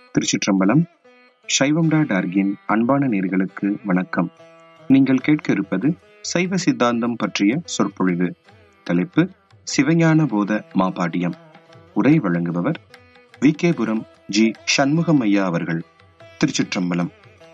திருச்சிற்றம்பலம் சைவம் டாட் ஆர்கின் அன்பான நேர்களுக்கு வணக்கம் நீங்கள் கேட்க இருப்பது சைவ சித்தாந்தம் பற்றிய சொற்பொழிவு தலைப்பு சிவஞான போத மாபாடியம் உரை வழங்குபவர் வி கேபுரம் ஜி சண்முகம் ஐயா அவர்கள் திருச்சிற்றம்பலம்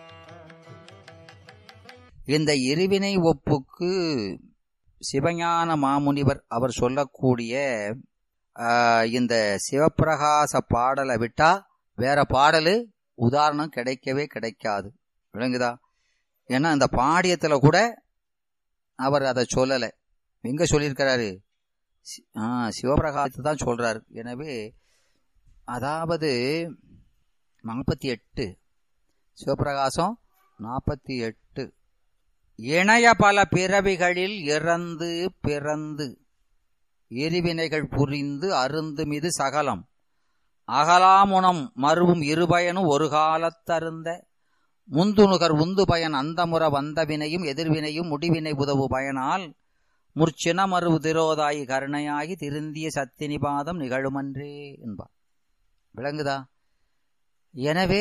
இந்த இருவினை ஒப்புக்கு சிவஞான மாமுனிவர் அவர் சொல்லக்கூடிய ஆஹ், இந்த சிவப்பிரகாச பாடலை விட்டா வேற பாடலு உதாரணம் கிடைக்கவே கிடைக்காது விளங்குதா ஏன்னா இந்த பாடியத்துல கூட அவர் அதை சொல்லலை எங்க சொல்லியிருக்கிறாரு சி- ஆ, சிவபிரகாசத்தை தான் சொல்றாரு எனவே அதாவது நாற்பத்தி எட்டு சிவபிரகாசம் நாற்பத்தி எட்டு இணைய பல பிறவிகளில் இறந்து பிறந்து எரிவினைகள் புரிந்து அருந்துமிது சகலம் அகலாமுனம் மறுவும் இருபயனும் ஒரு காலத்தருந்த முந்துணுகர் உந்து பயன் அந்தமுற வந்தவினையும் எதிர்வினையும் முடிவினை உதவு பயனால் முற்சின மறுவு திரோதாயி கருணையாகி திருந்திய சத்தினிபாதம் நிகழுமன்றே என்பார் விளங்குதா எனவே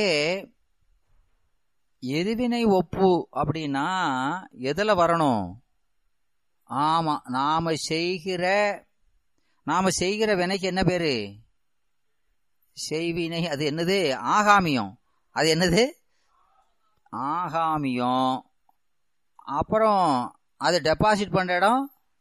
எதிர்வினை ஒப்பு அப்படின்னா எதுல வரணும் ஆமா நாம செய்கிற நாம செய்கிற வினைக்கு என்ன பேரு செய்வினை அது என்னது ஆகாமியம் அது என்னது ஆகாமியம் அப்புறம் அது டெபாசிட் பண்ற இடம்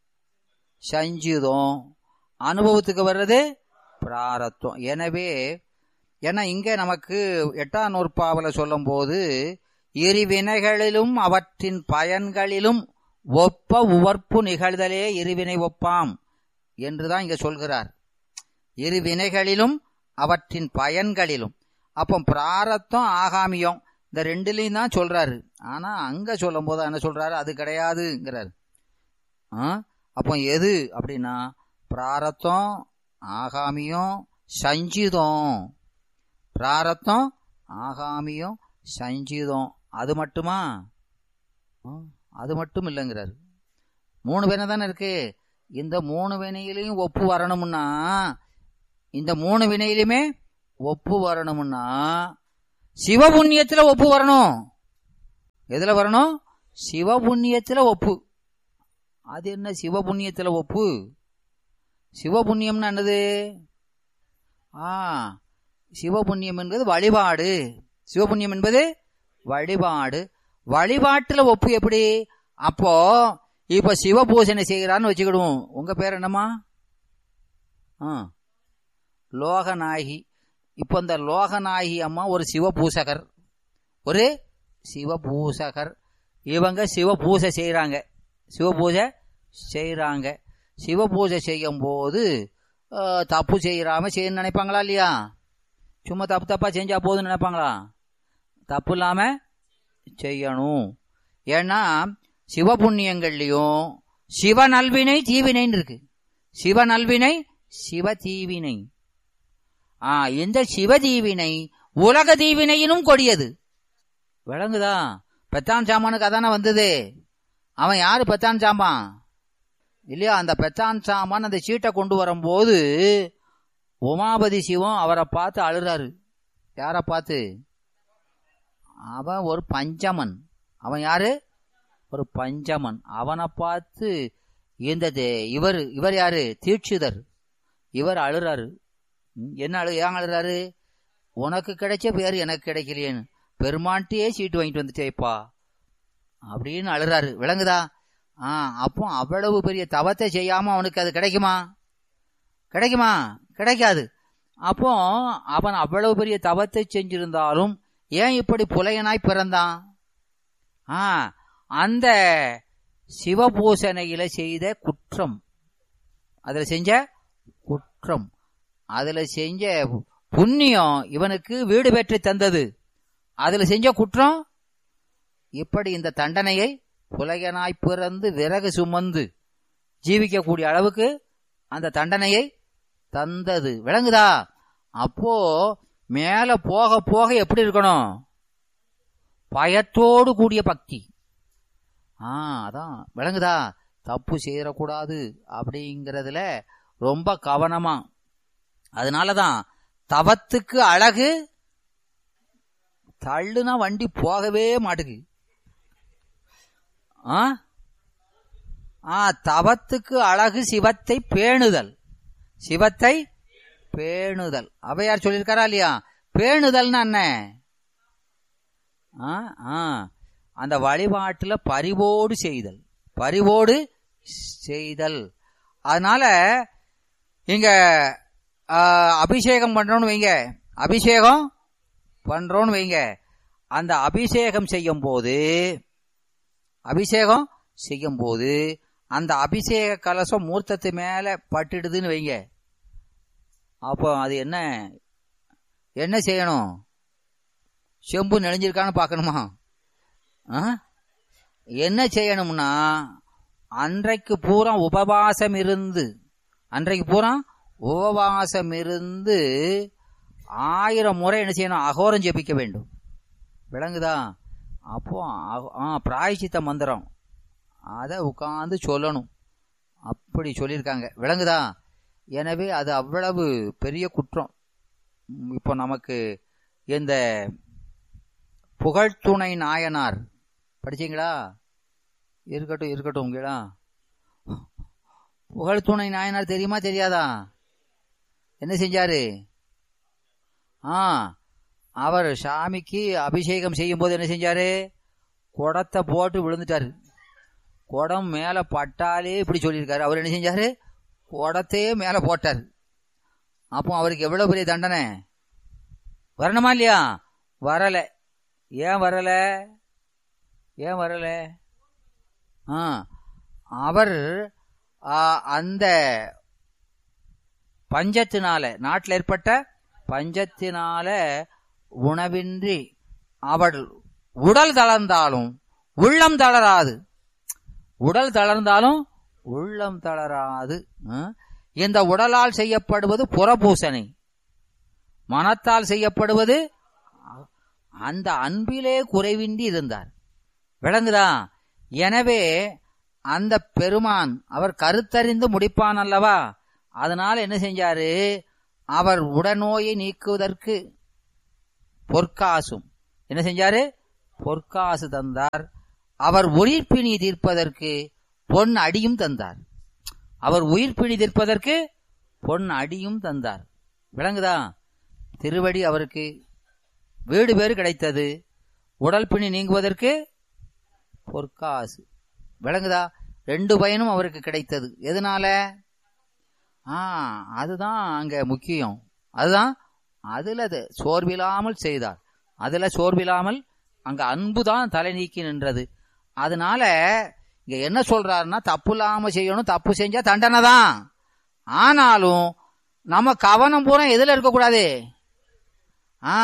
சஞ்சிதம் அனுபவத்துக்கு வர்றது பிராரத்தம் எனவே ஏன்னா இங்க நமக்கு எட்டாம் நூற்பாவில சொல்லும்போது இருவினைகளிலும் அவற்றின் பயன்களிலும் ஒப்ப உவர்ப்பு நிகழ்தலே இருவினை ஒப்பாம் என்றுதான் இங்க சொல்கிறார் இருவினைகளிலும் அவற்றின் பயன்களிலும் அப்போ பிராரத்தம் ஆகாமியம் இந்த ரெண்டுலையும் தான் சொல்றாரு ஆனா அங்க சொல்லும் போது என்ன சொல்றாரு அது கிடையாதுங்கிறாரு ஆ? அப்போ எது அப்படின்னா பிராரத்தம் ஆகாமியம் சஞ்சிதம் பிராரத்தம் ஆகாமியம் சஞ்சிதம் அது மட்டுமா ஆ, அது மட்டும் இல்லைங்கிறாரு மூணு வினை தானே இருக்கு இந்த மூணு வினையிலையும் ஒப்பு வரணும்னா இந்த மூணு வினையிலுமே ஒப்பு வரணும்னா சிவபுண்ணியத்துல ஒப்பு வரணும் எதுல வரணும் சிவபுண்ணியத்துல ஒப்பு அது என்ன சிவபுண்ணியத்துல ஒப்பு சிவபுண்ணியம்னா என்னது ஆ சிவபுண்ணியம் என்பது வழிபாடு சிவபுண்ணியம் என்பது வழிபாடு வழிபாட்டுல ஒப்பு எப்படி அப்போ இப்ப சிவ பூஜனை செய்கிறான்னு வச்சுக்கிடுவோம் உங்க பேர் என்னம்மா ஆ லோகநாயகி இப்போ இந்த லோகநாயகி அம்மா ஒரு சிவ பூசகர் ஒரு சிவ பூசகர் இவங்க சிவ பூஜை செய்கிறாங்க சிவ பூஜை செய்கிறாங்க சிவ பூஜை செய்யும் போது அஹ், தப்பு செய்யறாம செய்யணும்னு நினைப்பாங்களா இல்லையா சும்மா தப்பு தப்பா செஞ்சா போதும்னு நினைப்பாங்களா தப்பு இல்லாம செய்யணும் ஏன்னா சிவ புண்ணியங்கள்லயும் சிவ நல்வினை தீவினைன்னு இருக்கு சிவ நல்வினை சிவ தீவினை ஆ இந்த சிவ தீவினை உலக தீவினையினும் கொடியது விளங்குதா பெத்தான் சாமானுக்கு அதானே வந்தது அவன் யாரு பெத்தான் சாமான் இல்லையா அந்த பெத்தான் சாமான் அந்த சீட்டை கொண்டு வரும்போது உமாபதி சிவம் அவரை பார்த்து அழுறாரு யாரை பார்த்து அவன் ஒரு பஞ்சமன் அவன் யாரு ஒரு பஞ்சமன் அவனை பார்த்து இந்த தே- இவர் இவர் யாரு தீட்சிதர் இவர் அழுறாரு ம், என்ன அழு ஏன் அழுறாரு உனக்கு கிடைச்ச பேர் எனக்கு கிடைக்கலையேன்னு பெருமான்ட்டியே சீட்டு வாங்கிட்டு வந்துட்டேப்பா அப்படின்னு அழுறாரு விளங்குதா ஆ அப்போ அவ்வளவு பெரிய தவத்தை செய்யாம அவனுக்கு அது கிடைக்குமா கிடைக்குமா கிடைக்காது அப்போ அவன் அவ்வளவு பெரிய தவத்தை செஞ்சிருந்தாலும் ஏன் இப்படி புலையனாய் பிறந்தான் ஆ அந்த சிவபூசணையில செய்த குற்றம் அதுல செஞ்ச குற்றம் அதுல செஞ்ச புண்ணியம் இவனுக்கு வீடு பெற்று தந்தது அதுல செஞ்ச குற்றம் இப்படி இந்த தண்டனையை புலையனாய் பிறந்து விறகு சுமந்து ஜீவிக்கக்கூடிய அளவுக்கு அந்த தண்டனையை தந்தது விளங்குதா அப்போ மேல போக போக எப்படி இருக்கணும் பயத்தோடு கூடிய பக்தி ஆ அதான் விளங்குதா தப்பு செய்யக்கூடாது அப்படிங்கிறதுல ரொம்ப கவனமா அதனாலதான் தவத்துக்கு அழகு தள்ளுனா வண்டி போகவே மாட்டுக்கு ஆ ஆ தவத்துக்கு அழகு சிவத்தை பேணுதல் சிவத்தை பேணுதல் அவையார் சொல்லியிருக்காரா இல்லையா பேணுதல்னா என்ன ஆ ஆ அந்த வழிபாட்டுல பரிவோடு செய்தல் பரிவோடு செய்தல் அதனால இங்க ஆ, அபிஷேகம் பண்றோம்னு வைங்க அபிஷேகம் பண்றோம்னு வைங்க அந்த அபிஷேகம் செய்யும் போது அபிஷேகம் செய்யும் போது அந்த அபிஷேக கலசம் மூர்த்தத்து மேல பட்டுடுதுன்னு வைங்க அப்போ அது என்ன என்ன செய்யணும் செம்பு நெளிஞ்சிருக்கான்னு பார்க்கணுமா ஆ? என்ன செய்யணும்னா அன்றைக்கு பூரா உபவாசம் இருந்து அன்றைக்கு பூரா உபவாசம் இருந்து ஆயிரம் முறை என்ன செய்யணும் அகோரம் ஜெபிக்க வேண்டும் விளங்குதா அப்போ அக- ஆ பிராயச்சித்த மந்திரம் அதை உட்காந்து சொல்லணும் அப்படி சொல்லியிருக்காங்க விளங்குதா எனவே அது அவ்வளவு பெரிய குற்றம் ம், இப்போ நமக்கு இந்த புகழ்துணை நாயனார் படிச்சீங்களா இருக்கட்டும் இருக்கட்டும் உங்களா புகழ்துணை நாயனார் தெரியுமா தெரியாதா என்ன செஞ்சாரு ஆ அவர் சாமிக்கு அபிஷேகம் செய்யும் போது என்ன செஞ்சாரு குடத்தை போட்டு விழுந்துட்டாரு குடம் மேல பட்டாலே இப்படி சொல்லியிருக்காரு அவர் என்ன செஞ்சாரு குடத்தையே மேல போட்டார் அப்போ அவருக்கு எவ்வளவு பெரிய தண்டனை வரணுமா இல்லையா வரல ஏன் வரல ஏன் வரல ஆ அவர் ஆ, அந்த பஞ்சத்தினால நாட்டில் ஏற்பட்ட பஞ்சத்தினால உணவின்றி அவள் உடல் தளர்ந்தாலும் உள்ளம் தளராது உடல் தளர்ந்தாலும் உள்ளம் தளராது ஆ? இந்த உடலால் செய்யப்படுவது புறபூசணை மனத்தால் செய்யப்படுவது அந்த அன்பிலே குறைவின்றி இருந்தார் விளங்குதா எனவே அந்த பெருமான் அவர் கருத்தறிந்து முடிப்பான் அல்லவா அதனால என்ன செஞ்சாரு அவர் உடநோயை நீக்குவதற்கு பொற்காசும் என்ன செஞ்சாரு பொற்காசு தந்தார் அவர் உயிர்ப்பிணி தீர்ப்பதற்கு பொன் அடியும் தந்தார் அவர் உயிர்ப்பிணி தீர்ப்பதற்கு பொன் அடியும் தந்தார் விளங்குதா திருவடி அவருக்கு வீடு பேறு கிடைத்தது உடல் பிணி நீங்குவதற்கு பொற்காசு விளங்குதா ரெண்டு பயனும் அவருக்கு கிடைத்தது எதனால ஆ அதுதான் அங்க முக்கியம் அதுதான் அதுல அது சோர்வில்லாமல் செய்தார் அதுல சோர்வில்லாமல் அங்க அன்பு தான் தலை நீக்கி நின்றது அதனால இங்க என்ன சொல்றாருன்னா தப்பு இல்லாம செய்யணும் தப்பு செஞ்சா தண்டனை தான் ஆனாலும் நம்ம கவனம் பூரா எதுல இருக்கக்கூடாது ஆ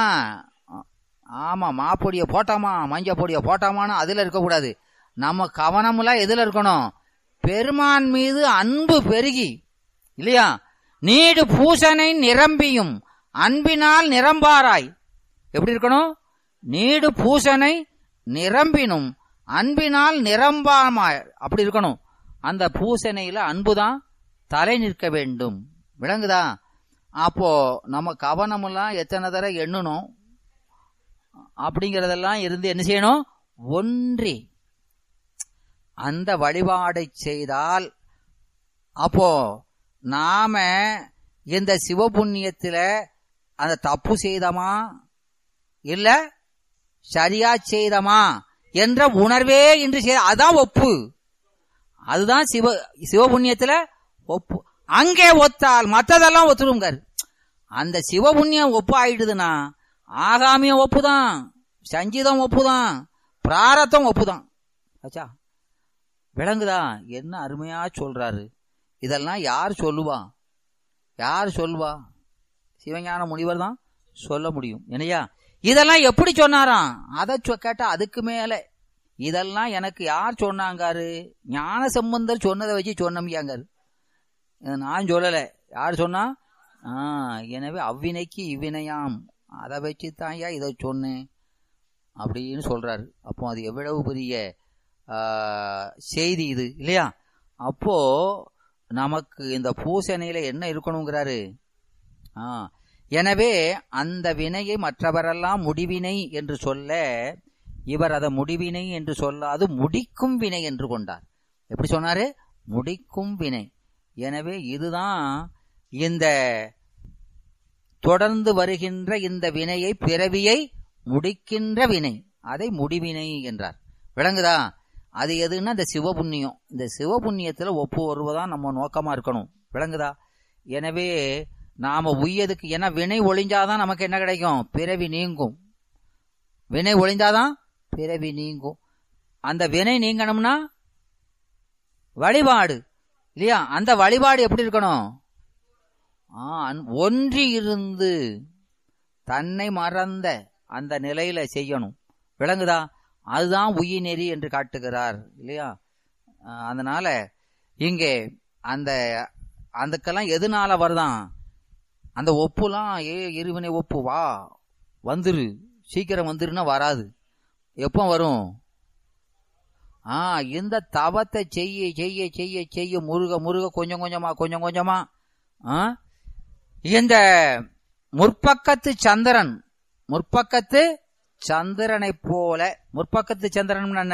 ஆமா மாப்பொடிய போட்டாமா மஞ்சள் பொடிய போட்டாமான்னு அதுல இருக்கக்கூடாது நம்ம கவனமெல்லாம் எதுல இருக்கணும் பெருமான் மீது அன்பு பெருகி இல்லையா நீடு பூசனை நிரம்பியும் அன்பினால் நிரம்பாராய் எப்படி இருக்கணும் நீடு பூசனை நிரம்பினும் அன்பினால் நிரம்பாமாய் அப்படி இருக்கணும் அந்த பூசனையில அன்புதான் தலை நிற்க வேண்டும் விளங்குதா அப்போ நம்ம கவனமெல்லாம் எத்தனை தடவை எண்ணணும் அப்படிங்கறதெல்லாம் இருந்து என்ன செய்யணும் ஒன்றி அந்த வழிபாடை செய்தால் அப்போ நாம இந்த சிவபுண்ணியத்துல அந்த தப்பு செய்தமா இல்ல சரியா செய்தமா என்ற உணர்வே இன்று செய் அதான் ஒப்பு அதுதான் சிவ சிவபுண்ணியத்துல ஒப்பு அங்கே ஒத்தால் மத்ததெல்லாம் ஒத்துருங்கார் அந்த சிவபுண்ணியம் ஒப்பு ஆயிடுதுன்னா ஆகாமியம் ஒப்புதான் சஞ்சீதம் ஒப்புதான் பிராரத்தம் ஒப்புதான் ஆச்சா விளங்குதா என்ன அருமையா சொல்றாரு இதெல்லாம் யார் சொல்லுவா யார் சொல்லுவா சிவஞான முனிவர் தான் சொல்ல முடியும் என்னையா இதெல்லாம் எப்படி சொன்னாராம் அதை சொ- கேட்டா அதுக்கு மேல இதெல்லாம் எனக்கு யார் சொன்னாங்காரு ஞான சம்பந்தர் சொன்னதை வச்சு சொன்னமியாங்காரு இதை நான் சொல்லல யார் சொன்னா ஆ எனவே அவ்வினைக்கு இவ்வினையாம் அதை வச்சு தான் ஐயா இதை சொன்னேன் அப்படின்னு சொல்றாரு அப்போ அது எவ்வளவு பெரிய ஆ, செய்தி இது இல்லையா அப்போ நமக்கு இந்த பூசணையில என்ன இருக்கணுங்கிறாரு ஆ எனவே அந்த வினையை மற்றவரெல்லாம் முடிவினை என்று சொல்ல இவர் அதை முடிவினை என்று சொல்லாது முடிக்கும் வினை என்று கொண்டார் எப்படி சொன்னாரு முடிக்கும் வினை எனவே இதுதான் இந்த தொடர்ந்து வருகின்ற இந்த வினையை பிறவியை முடிக்கின்ற வினை அதை முடிவினை என்றார் விளங்குதா அது எதுன்னா இந்த சிவபுண்ணியம் இந்த சிவபுண்ணியத்துல ஒப்பு வருவதான் நம்ம நோக்கமா இருக்கணும் விளங்குதா எனவே நாம உய்யதுக்கு ஏன்னா வினை ஒளிஞ்சாதான் நமக்கு என்ன கிடைக்கும் பிறவி நீங்கும் வினை ஒளிஞ்சாதான் பிறவி நீங்கும் அந்த வினை நீங்கணும்னா வழிபாடு இல்லையா அந்த வழிபாடு எப்படி இருக்கணும் ஆ, அன்- ஒன்றி இருந்து தன்னை மறந்த அந்த நிலையில செய்யணும் விளங்குதா அதுதான் உயிர் நெறி என்று காட்டுகிறார் இல்லையா ஆ, அதனால இங்கே அந்த அதுக்கெல்லாம் எதனால வருதான் அந்த ஒப்புலாம் ஏ இருவினை ஒப்பு வா வந்துரு சீக்கிரம் வந்துருன்னா வராது எப்போ வரும் ஆ இந்த தவத்தை செய்ய செய்ய செய்ய செய்ய முருக முருக கொஞ்சம் கொஞ்சமா கொஞ்சம் கொஞ்சமா ஆ இந்த முற்பக்கத்து சந்திரன் முற்பக்கத்து சந்திரனை போல முற்பக்கத்து சந்திரன் என்ன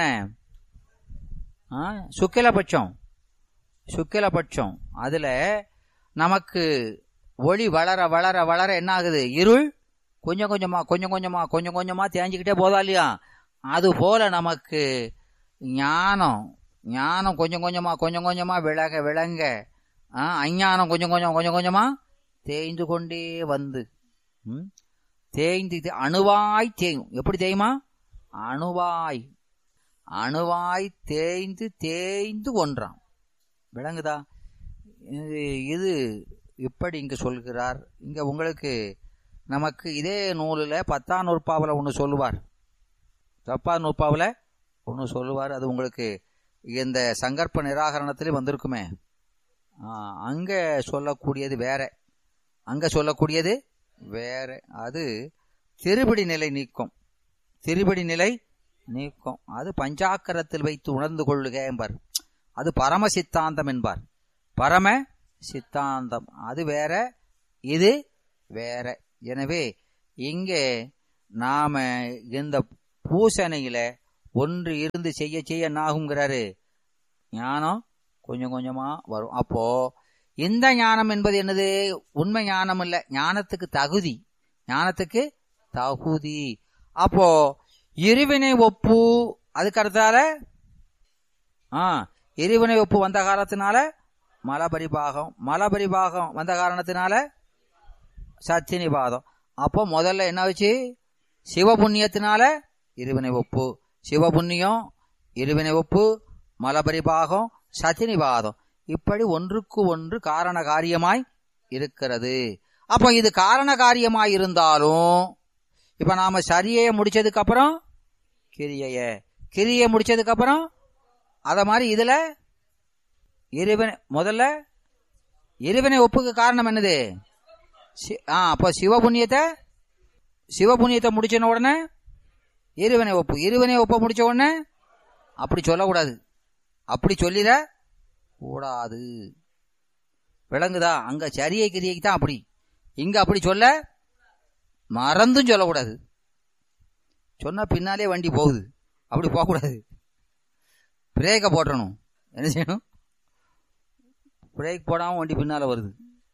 ஆ, சுக்கிலபட்சம் சுக்கிலபட்சம் அதுல நமக்கு ஒளி வளர வளர வளர என்ன ஆகுது இருள் கொஞ்சம் கொஞ்சமா கொஞ்சம் கொஞ்சமா கொஞ்சம் கொஞ்சமா தேஞ்சுக்கிட்டே போதா இல்லையா அது போல நமக்கு ஞானம் ஞானம் கொஞ்சம் கொஞ்சமா கொஞ்சம் கொஞ்சமா விலக விளங்க ஆ, அஞ்ஞானம் கொஞ்சம் கொஞ்சம் கொஞ்சம் கொஞ்சமா தேய்ந்து கொண்டே வந்து ம், தேய்ந்து தே- அணுவாய் தேயும் எப்படி தேயுமா அணுவாய் அணுவாய் தேய்ந்து தேய்ந்து ஒன்றாம் விளங்குதா இது இது இப்படி இங்கு சொல்கிறார் இங்க உங்களுக்கு நமக்கு இதே நூலில் பத்தாம் நூற்பாவில் ஒன்று சொல்லுவார் தப்பாம் நூற்பாவில் ஒன்று சொல்லுவார் அது உங்களுக்கு இந்த சங்கற்ப நிராகரணத்திலே வந்திருக்குமே ஆ, அங்க சொல்லக்கூடியது வேற அங்க சொல்லக்கூடியது வேற அது திருபடி நிலை நீக்கம் திருபடி நிலை நீக்கம் அது பஞ்சாக்கரத்தில் வைத்து உணர்ந்து கொள்ளுக என்பார் அது பரம சித்தாந்தம் என்பார் பரம சித்தாந்தம் அது வேற இது வேற எனவே இங்கே நாம இந்த பூசணையில ஒன்று இருந்து செய்ய செய்ய என்ன ஆகுங்கிறாரு ஞானம் கொஞ்சம் கொஞ்சமா வரும் அப்போ இந்த ஞானம் என்பது என்னது உண்மை ஞானம் இல்ல ஞானத்துக்கு தகுதி ஞானத்துக்கு தகுதி அப்போ இருவினை ஒப்பு அதுக்கு அடுத்தால ஆ இருவினை ஒப்பு வந்த காரணத்தினால மலபரிபாகம் மலபரிபாகம் வந்த காரணத்தினால சத்தினிபாதம் அப்போ முதல்ல என்ன வச்சு சிவபுண்ணியத்தினால இருவினை ஒப்பு சிவபுண்ணியம் இருவினை ஒப்பு மலபரிபாகம் சத்தினிபாதம் இப்படி ஒன்றுக்கு ஒன்று காரண காரியமாய் இருக்கிறது அப்போ இது காரண காரியமாய் இருந்தாலும் இப்ப நாம சரியை முடிச்சதுக்கு அப்புறம் கிரியைய கிரியை முடிச்சதுக்கு அப்புறம் அத மாதிரி இதுல இருவினை முதல்ல இருவினை ஒப்புக்கு காரணம் என்னது சி- ஆ அப்போ சிவபுண்ணியத்தை சிவபுண்ணியத்தை முடிச்ச உடனே இருவினை ஒப்பு இருவினை ஒப்ப முடிச்ச உடனே அப்படி சொல்லக்கூடாது அப்படி சொல்லிட கூடாது விளங்குதா அங்க சரியை கிரியைக்கு தான் அப்படி இங்க அப்படி சொல்ல மறந்தும் சொல்லக்கூடாது சொன்னா பின்னாலே வண்டி போகுது அப்படி போகக்கூடாது பிரேக்கை போட்டணும் என்ன செய்யணும் பிரேக் போடாம வண்டி பின்னால வருது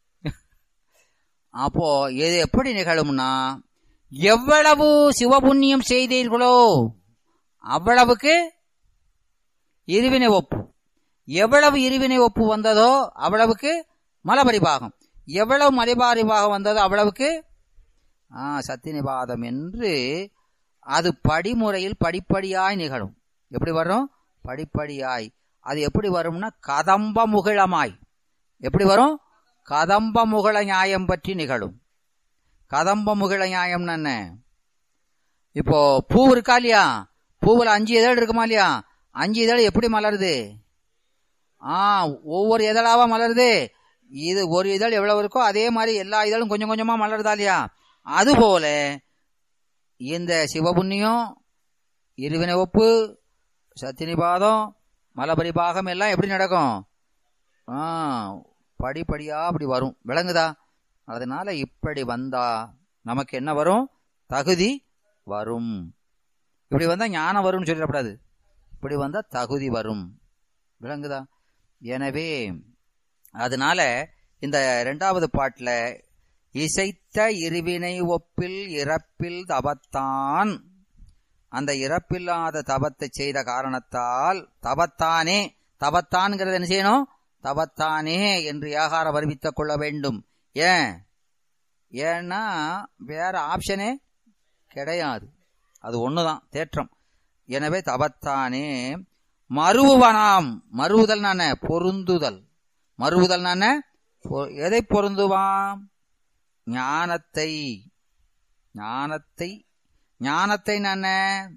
அப்போ இது எப்படி நிகழும்னா எவ்வளவு சிவபுண்ணியம் செய்தீர்களோ அவ்வளவுக்கு இருவினை ஒப்பு எவ்வளவு இருவினை ஒப்பு வந்ததோ அவ்வளவுக்கு மலபரிபாகம் எவ்வளவு மலைபாரிபாகம் வந்ததோ அவ்வளவுக்கு ஆ, சத்தினிபாதம் என்று அது படிமுறையில் படிப்படியாய் நிகழும் எப்படி வரும் படிப்படியாய் அது எப்படி வரும்னா கதம்ப முகிழமாய் எப்படி வரும் கதம்ப முகிழ நியாயம் பற்றி நிகழும் கதம்ப முகிழ நியாயம்னு என்ன இப்போ பூ இருக்கா இல்லையா பூவில் அஞ்சு இதழ் இருக்குமா இல்லையா அஞ்சு இதழ் எப்படி மலருது ஆ ஒவ்வொரு இதழாவா மலருது இது ஒரு இதழ் எவ்வளவு இருக்கோ அதே மாதிரி எல்லா இதழும் கொஞ்சம் கொஞ்சமா மலருதா இல்லையா அதுபோல இந்த சிவபுண்ணியம் இருவினை ஒப்பு சத்தினிபாதம் மலபரிபாகம் எல்லாம் எப்படி நடக்கும் ஆ படிப்படியா அப்படி வரும் விளங்குதா அதனால இப்படி வந்தா நமக்கு என்ன வரும் தகுதி வரும் இப்படி வந்தா ஞானம் வரும்னு சொல்லிடக்கூடாது இப்படி வந்தா தகுதி வரும் விளங்குதா எனவே அதனால இந்த இரண்டாவது பாட்டுல இசைத்த இருவினை ஒப்பில் இறப்பில் தபத்தான் அந்த இறப்பில்லாத தபத்தை செய்த காரணத்தால் தபத்தானே தபத்தான்ங்கிறது என்ன செய்யணும் தபத்தானே என்று ஏகார வருவித்துக் கொள்ள வேண்டும் ஏன் ஏன்னா வேற ஆப்ஷனே கிடையாது அது ஒண்ணுதான் தேற்றம் எனவே தபத்தானே மறுவனாம் மறுவுதல் நான பொருந்துதல் மறுவுதல் நான பொ- எதை பொருந்துவாம் ஞானத்தை ஞானத்தை ஞானத்தை நான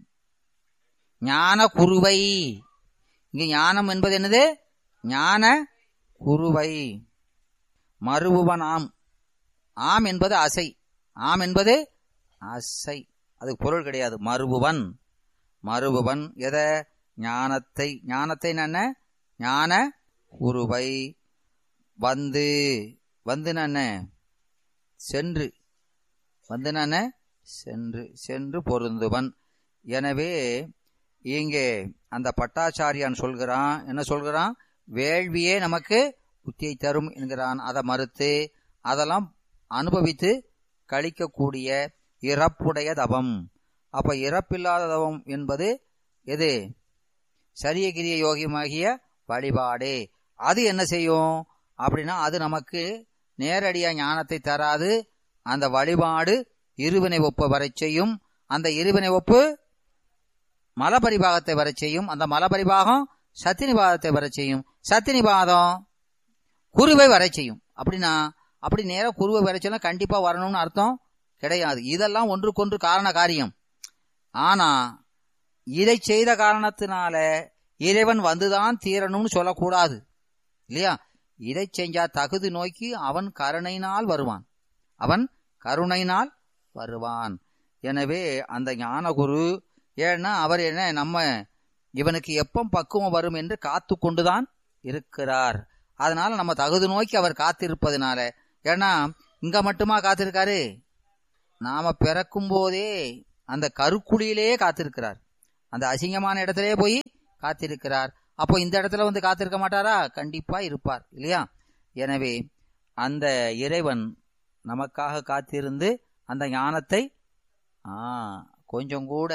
ஞான குருவை இங்க ஞானம் என்பது என்னது ஞான குருவை மறுவுவன் ஆம் ஆம் என்பது அசை ஆம் என்பது அசை அதுக்கு பொருள் கிடையாது மறுவுவன் மறுவுவன் எத ஞானத்தை ஞானத்தை என்ன ஞான குருவை வந்து வந்து என்ன சென்று வந்து என்ன சென்று சென்று பொருந்துவன் எனவே இங்கே அந்த பட்டாச்சாரியான் சொல்கிறான் என்ன சொல்கிறான் வேள்வியே நமக்கு புத்தியை தரும் என்கிறான் அதை மறுத்து அதெல்லாம் அனுபவித்து கழிக்கக்கூடிய இறப்புடைய தவம் அப்ப இறப்பில்லாத தவம் என்பது எது சரியகிரிய யோகியமாகிய வழிபாடு அது என்ன செய்யும் அப்படின்னா அது நமக்கு நேரடியா ஞானத்தை தராது அந்த வழிபாடு இருவினை ஒப்பு வரச் செய்யும் அந்த இருவினை ஒப்பு மலபரிபாகத்தை வரச் செய்யும் அந்த மலபரிபாகம் சத்தினிபாதத்தை வரச் செய்யும் சத்தினிபாதம் குருவை வரச் செய்யும் அப்படின்னா அப்படி நேரா குருவை வரச் சொன்னா கண்டிப்பா வரணும்னு அர்த்தம் கிடையாது இதெல்லாம் ஒன்றுக்கொன்று காரண காரியம் ஆனா இதை செய்த காரணத்தினால இறைவன் வந்துதான் தீரணும்னு சொல்லக்கூடாது இல்லையா இதை செஞ்சா தகுதி நோக்கி அவன் கருணையினால் வருவான் அவன் கருணையினால் வருவான் எனவே அந்த ஞானகுரு ஏன்னா அவர் என்ன நம்ம இவனுக்கு எப்போ பக்குவம் வரும் என்று காத்து கொண்டுதான் இருக்கிறார் அதனால நம்ம தகுதி நோக்கி அவர் காத்திருப்பதனால ஏன்னா இங்க மட்டுமா காத்திருக்காரு நாம பிறக்கும் போதே அந்த கருக்குழியிலேயே காத்திருக்கிறார் அந்த அசிங்கமான இடத்திலே போய் காத்திருக்கிறார் அப்போ இந்த இடத்துல வந்து காத்திருக்க மாட்டாரா கண்டிப்பா இருப்பார் இல்லையா எனவே அந்த இறைவன் நமக்காக காத்திருந்து அந்த ஞானத்தை ஆ கொஞ்சம் கூட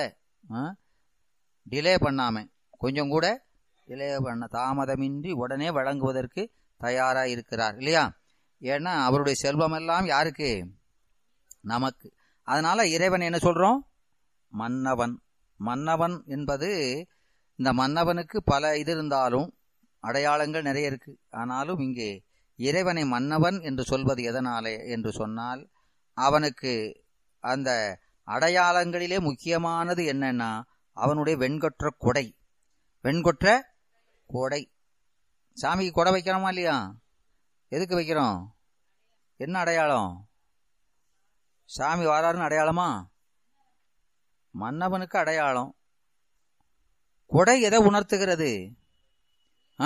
டிலே பண்ணாம கொஞ்சம் கூட டிலே பண்ண தாமதமின்றி உடனே வழங்குவதற்கு தயாரா இருக்கிறார் இல்லையா ஏன்னா அவருடைய செல்வம் எல்லாம் யாருக்கு நமக்கு அதனால இறைவன் என்ன சொல்றோம் மன்னவன் மன்னவன் என்பது இந்த மன்னவனுக்கு பல இது இருந்தாலும் அடையாளங்கள் நிறைய இருக்கு ஆனாலும் இங்கே இறைவனை மன்னவன் என்று சொல்வது எதனாலே என்று சொன்னால் அவனுக்கு அந்த அடையாளங்களிலே முக்கியமானது என்னன்னா அவனுடைய வெண்கொற்ற கொடை வெண்கொற்ற கொடை சாமிக்கு கொடை வைக்கிறோமா இல்லையா எதுக்கு வைக்கிறோம் என்ன அடையாளம் சாமி வாராருன்னு அடையாளமா மன்னவனுக்கு அடையாளம் கொடை எதை உணர்த்துகிறது ஆ?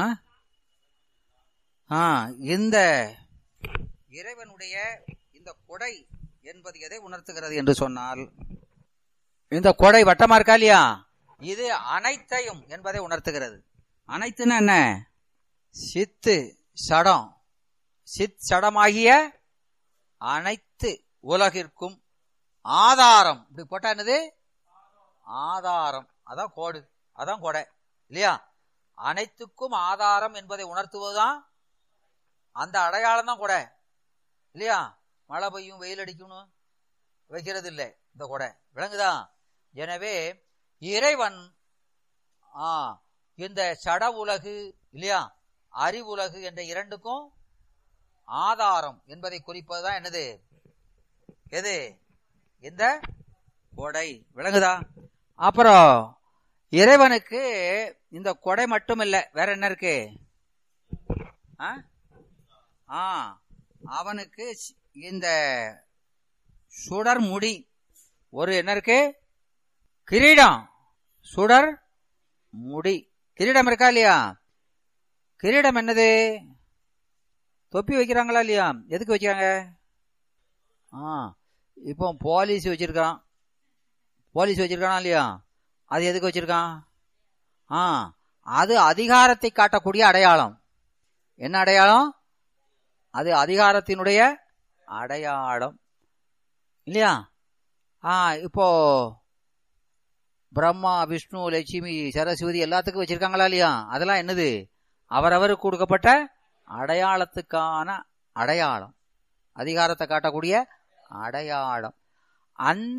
ஆ, இந்த இறைவனுடைய இந்த கொடை என்பது எதை உணர்த்துகிறது என்று சொன்னால் இந்த கொடை வட்டமா இருக்கா இல்லையா இது அனைத்தையும் என்பதை உணர்த்துகிறது அனைத்துன்னா என்ன சித்து சடம் சித் சடமாகிய அனைத்து உலகிற்கும் ஆதாரம் இப்படி போட்டா என்னது ஆதாரம் அதான் கோடு அதான் கொடை இல்லையா அனைத்துக்கும் ஆதாரம் என்பதை உணர்த்துவதுதான் அந்த அடையாளம் தான் கொடை இல்லையா மழை பெய்யும் வெயில் அடிக்கணும் வைக்கிறது இல்லை இந்த கொடை விளங்குதா எனவே இறைவன் ஆ இந்த சட உலகு இல்லையா அறிவுலகு என்ற இரண்டுக்கும் ஆதாரம் என்பதை குறிப்பதுதான் என்னது எது இந்த கொடை விளங்குதா அப்புறம் இறைவனுக்கு இந்த கொடை மட்டும் இல்ல வேற என்ன இருக்கு ஆ? ஆ அவனுக்கு ஸ்- இந்த சுடர் முடி ஒரு என்ன இருக்கு கிரீடம் சுடர் முடி கிரீடம் இருக்கா இல்லையா கிரீடம் என்னது தொப்பி வைக்கிறாங்களா இல்லையா எதுக்கு வைக்கிறாங்க ஆ இப்போ போலீஸ் வச்சிருக்கான் போலீஸ் வச்சிருக்கானா இல்லையா அது எதுக்கு வச்சிருக்கான் ஆ அது அதிகாரத்தை காட்டக்கூடிய அடையாளம் என்ன அடையாளம் அது அதிகாரத்தினுடைய அடையாளம் இல்லையா ஆ இப்போ பிரம்மா விஷ்ணு லட்சுமி சரஸ்வதி எல்லாத்துக்கும் வச்சிருக்காங்களா இல்லையா அதெல்லாம் என்னது அவரவருக்கு கொடுக்கப்பட்ட அடையாளத்துக்கான அடையாளம் அதிகாரத்தை காட்டக்கூடிய அடையாளம் அந்த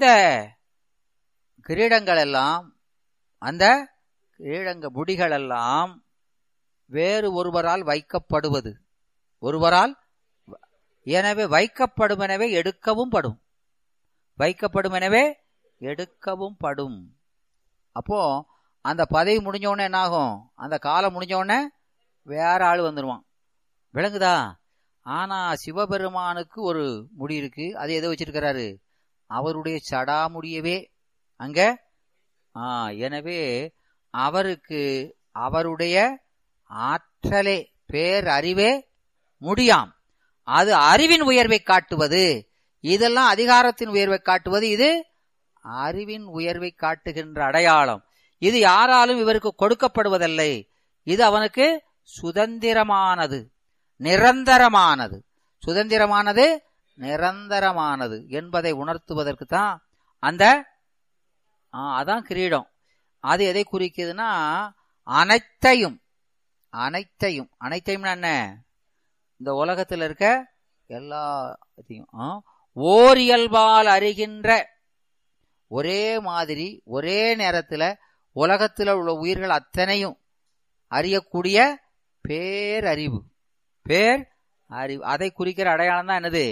கிரீடங்கள் எல்லாம் அந்த கிரீடங்க முடிகள் எல்லாம் வேறு ஒருவரால் வைக்கப்படுவது ஒருவரால் எனவே வைக்கப்படும் எனவே எடுக்கவும் படும் வைக்கப்படும் எனவே எடுக்கவும் படும் அப்போ அந்த பதவி முடிஞ்ச உடனே என்ன ஆகும் அந்த காலம் முடிஞ்ச உடனே வேற ஆள் வந்துடுவான் விளங்குதா ஆனா சிவபெருமானுக்கு ஒரு முடி இருக்கு அது எதை வச்சிருக்கிறாரு அவருடைய சடா முடியவே அங்க ஆ எனவே அவருக்கு அவருடைய ஆற்றலே பேர் அறிவே முடியாம் அது அறிவின் உயர்வை காட்டுவது இதெல்லாம் அதிகாரத்தின் உயர்வை காட்டுவது இது அறிவின் உயர்வை காட்டுகின்ற அடையாளம் இது யாராலும் இவருக்கு கொடுக்கப்படுவதில்லை இது அவனுக்கு சுதந்திரமானது நிரந்தரமானது சுதந்திரமானது நிரந்தரமானது என்பதை உணர்த்துவதற்கு தான் அந்த ஆ, அதான் கிரீடம் அது எதை குறிக்குதுன்னா அனைத்தையும் அனைத்தையும் அனைத்தையும் என்ன இந்த உலகத்தில் இருக்க எல்லாத்தையும் ஆ, ஓரியல்பால் அறிகின்ற ஒரே மாதிரி ஒரே நேரத்துல உலகத்தில் உள்ள உயிர்கள் அத்தனையும் அறியக்கூடிய பேரறிவு பேர் அறிவு அதை குறிக்கிற அடையாளம் தான் என்னது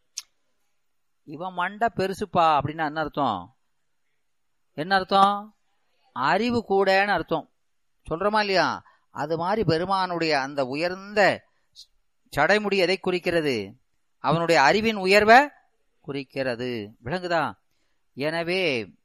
இவன் மண்டை பெருசுப்பா அப்படின்னா என்ன அர்த்தம் என்ன அர்த்தம் அறிவு கூடன்னு அர்த்தம் சொல்றோமா இல்லையா அது மாதிரி பெருமானுடைய அந்த உயர்ந்த சடைமுடி எதை குறிக்கிறது அவனுடைய அறிவின் உயர்வை குறிக்கிறது விளங்குதா எனவே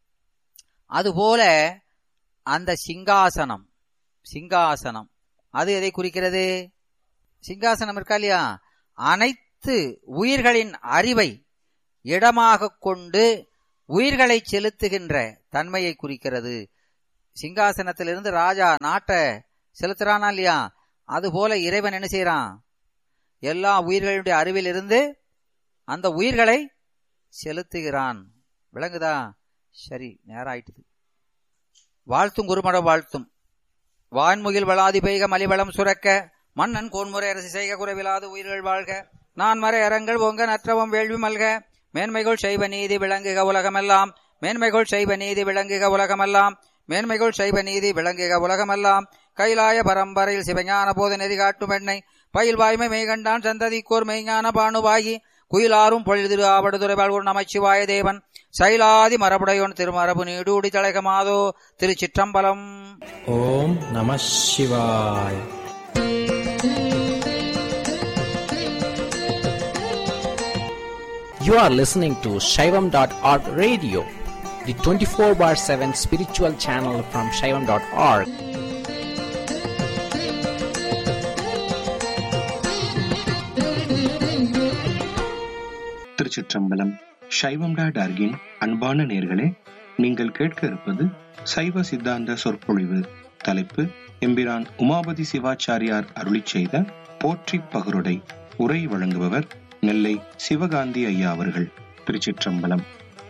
அதுபோல அந்த சிங்காசனம் சிங்காசனம் அது எதை குறிக்கிறது சிங்காசனம் இருக்கா இல்லையா அனைத்து உயிர்களின் அறிவை இடமாக கொண்டு உயிர்களை செலுத்துகின்ற தன்மையை குறிக்கிறது சிங்காசனத்திலிருந்து ராஜா நாட்டை செலுத்துறானா இல்லையா அதுபோல இறைவன் என்ன செய்யறான் எல்லா உயிர்களுடைய அறிவிலிருந்து அந்த உயிர்களை செலுத்துகிறான் விளங்குதா சரி நேரம் ஆயிட்டுது வாழ்த்தும் குருமட வாழ்த்தும் வான்முகில் வளாதி பெய்க மலிவளம் சுரக்க மன்னன் கோன்முறை அரசு செய்க குறைவிலாது உயிர்கள் வாழ்க நான் மறை அறங்கள் ஓங்க நற்றவம் வேள்வி மல்க மேன்மைகள் செய்வ நீதி விளங்குக உலகமெல்லாம் மேன்மைகள் செய்வ நீதி விளங்குக உலகமெல்லாம் மேன்மைகள் செய்வ நீதி விளங்குக உலகமெல்லாம் கைலாய பரம்பரையில் சிவஞான போத நெறி காட்டும் எண்ணெய் பயில் வாய்மை மெய்கண்டான் சந்ததிக்கோர் மெய்ஞான பானுவாகி குயிலாரும் பொழுதிரு ஆவடுதுறை வாழ்வோர் நமச்சிவாய தேவன் சைலாதி மரபுடையோன் திருமரபு நீடூடி தலைகமாதோ திருச்சிற்றம்பலம் ஓம் நம சிவாய் You are listening to Shaivam.org radio, the 24 bar 7 spiritual channel from Shaivam.org. திருச்சிற்றம்பலம் சைவம் டாட் ஆர்கின் அன்பான நேர்களே நீங்கள் கேட்க இருப்பது சைவ சித்தாந்த சொற்பொழிவு தலைப்பு எம்பிரான் உமாபதி சிவாச்சாரியார் அருளிச் செய்த போற்றி பகருடை உரை வழங்குபவர் நெல்லை சிவகாந்தி ஐயா அவர்கள் திருச்சிற்றம்பலம்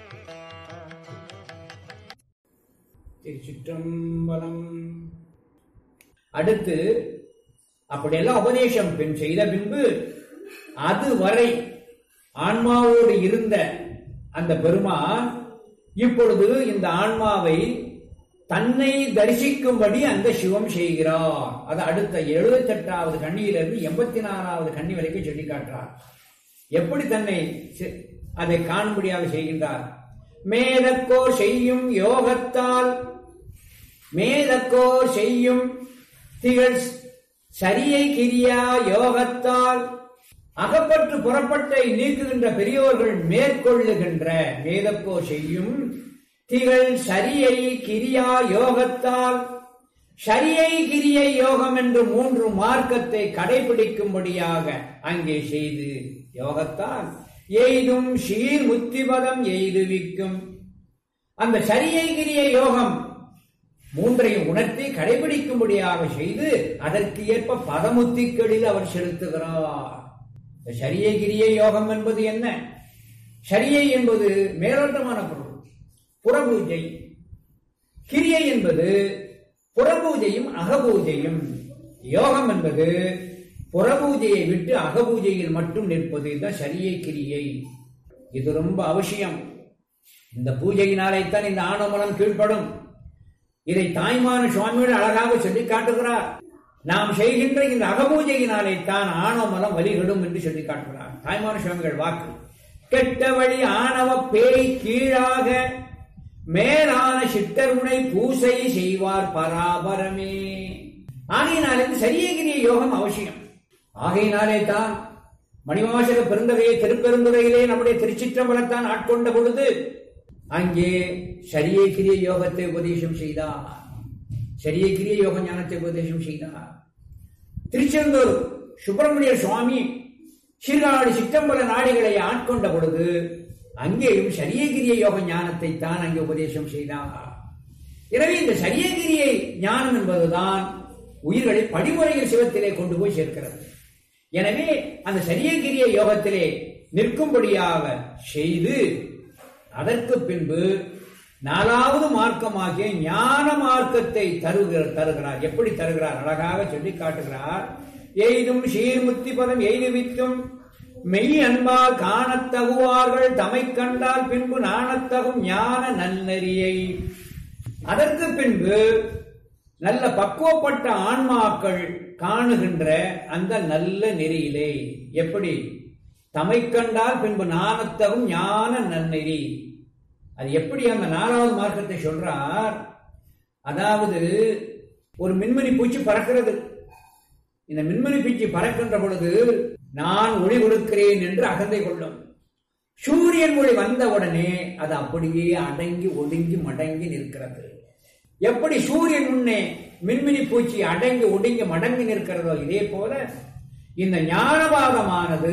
திருச்சிற்றம்பலம் அடுத்து அப்படியெல்லாம் உபதேசம் பின் செய்த பின்பு அதுவரை ஆன்மாவோடு இருந்த அந்த பெருமான் இப்பொழுது இந்த ஆன்மாவை தன்னை தரிசிக்கும்படி அந்த சிவம் செய்கிறார் அது அடுத்த எழுபத்தெட்டாவது கண்ணியிலிருந்து எண்பத்தி நாலாவது கண்ணி வரைக்கும் சொல்லி காட்டுறார் எப்படி தன்னை செ- அதை காணும்படியாக செய்கின்றார் மேதக்கோர் செய்யும் யோகத்தால் மேதக்கோர் செய்யும் திகழ் சரியை கிரியா யோகத்தால் அகப்பற்று புறப்பட்டை நீக்குகின்ற பெரியோர்கள் மேற்கொள்ளுகின்ற மேதக்கோ செய்யும் திகழ் சரியை கிரியா யோகத்தால் சரியை கிரியை யோகம் என்று மூன்று மார்க்கத்தை கடைபிடிக்கும்படியாக அங்கே செய்து யோகத்தால் எய்தும் ஷீர் முத்திபதம் எய்துவிக்கும் அந்த சரியை கிரிய யோகம் மூன்றையும் உணர்த்தி கடைபிடிக்கும்படியாக செய்து அதற்கு ஏற்ப பதமுத்திகளில் அவர் செலுத்துகிறார் இந்த சரியை கிரிய யோகம் என்பது என்ன சரியை என்பது மேலோட்டமான பொருள் புறபூஜை கிரியை என்பது புறபூஜையும் அகபூஜையும் யோகம் என்பது புறபூஜையை விட்டு அகபூஜையில் மட்டும் நிற்பது இதுதான் சரியை கிரியை இது ரொம்ப அவசியம் இந்த பூஜையினாலேத்தான் இந்த ஆணவமலம் கீழ்ப்படும் இதை தாய்மான சுவாமிகள் அழகாக சொல்லி காட்டுகிறார் நாம் செய்கின்ற இந்த அகபூஜையினாலே தான் ஆணவமலம் வழிகடும் என்று சொல்லி காட்டுகிறார் தாய்மான சுவாமிகள் வாக்கு கெட்ட வழி ஆணவ பேய் கீழாக மேலான சித்தருணை பூசை செய்வார் பராபரமே ஆகையினாலே இந்த சரியகிரிய யோகம் அவசியம் ஆகையினாலே தான் மணிவாசக பெருந்தகையை திருப்பெருந்துறையிலே நம்முடைய திருச்சிற்றம்பலத்தான் ஆட்கொண்ட பொழுது அங்கே சரியை கிரிய யோகத்தை உபதேசம் செய்தார் சரியை கிரிய யோக ஞானத்தை உபதேசம் செய்தார் திருச்செந்தூர் சுப்பிரமணிய சுவாமி சீர்காழி சிற்றம்பல நாடுகளை ஆட்கொண்ட பொழுது அங்கேயும் சரியகிரிய யோக ஞானத்தை தான் அங்கே உபதேசம் செய்தார் எனவே இந்த சரியகிரியை ஞானம் என்பதுதான் உயிர்களை படிமுறையில் சிவத்திலே கொண்டு போய் சேர்க்கிறது எனவே அந்த சரியகிரிய யோகத்திலே நிற்கும்படியாக செய்து அதற்கு பின்பு நாலாவது மார்க்கமாகிய ஞான மார்க்கத்தை தருகிற தருகிறார் எப்படி தருகிறார் அழகாக சொல்லி காட்டுகிறார் எய்தும் சீர்முத்தி பதம் எய்துவிக்கும் மெய் அன்பால் காணத் தகுவார்கள் தமை கண்டால் பின்பு நாணத்தகும் ஞான நன்னெறியை அதற்கு பின்பு நல்ல பக்குவப்பட்ட ஆன்மாக்கள் காணுகின்ற அந்த நல்ல நெறியிலே எப்படி தமை கண்டால் பின்பு நாணத்தகும் ஞான நன்னெறி அது எப்படி அந்த நாலாவது மார்க்கத்தை சொல்றார் அதாவது ஒரு மின்மணி பூச்சி பறக்கிறது இந்த மின்மணி பூச்சி பறக்கின்ற பொழுது நான் ஒளி கொடுக்கிறேன் என்று அகந்தை கொள்ளும் சூரியன் ஒளி வந்தவுடனே அது அப்படியே அடங்கி ஒடுங்கி மடங்கி நிற்கிறது எப்படி சூரியன் முன்னே மின்மினி பூச்சி அடங்கி ஒடுங்கி மடங்கி நிற்கிறதோ இதே போல இந்த ஞானவாதமானது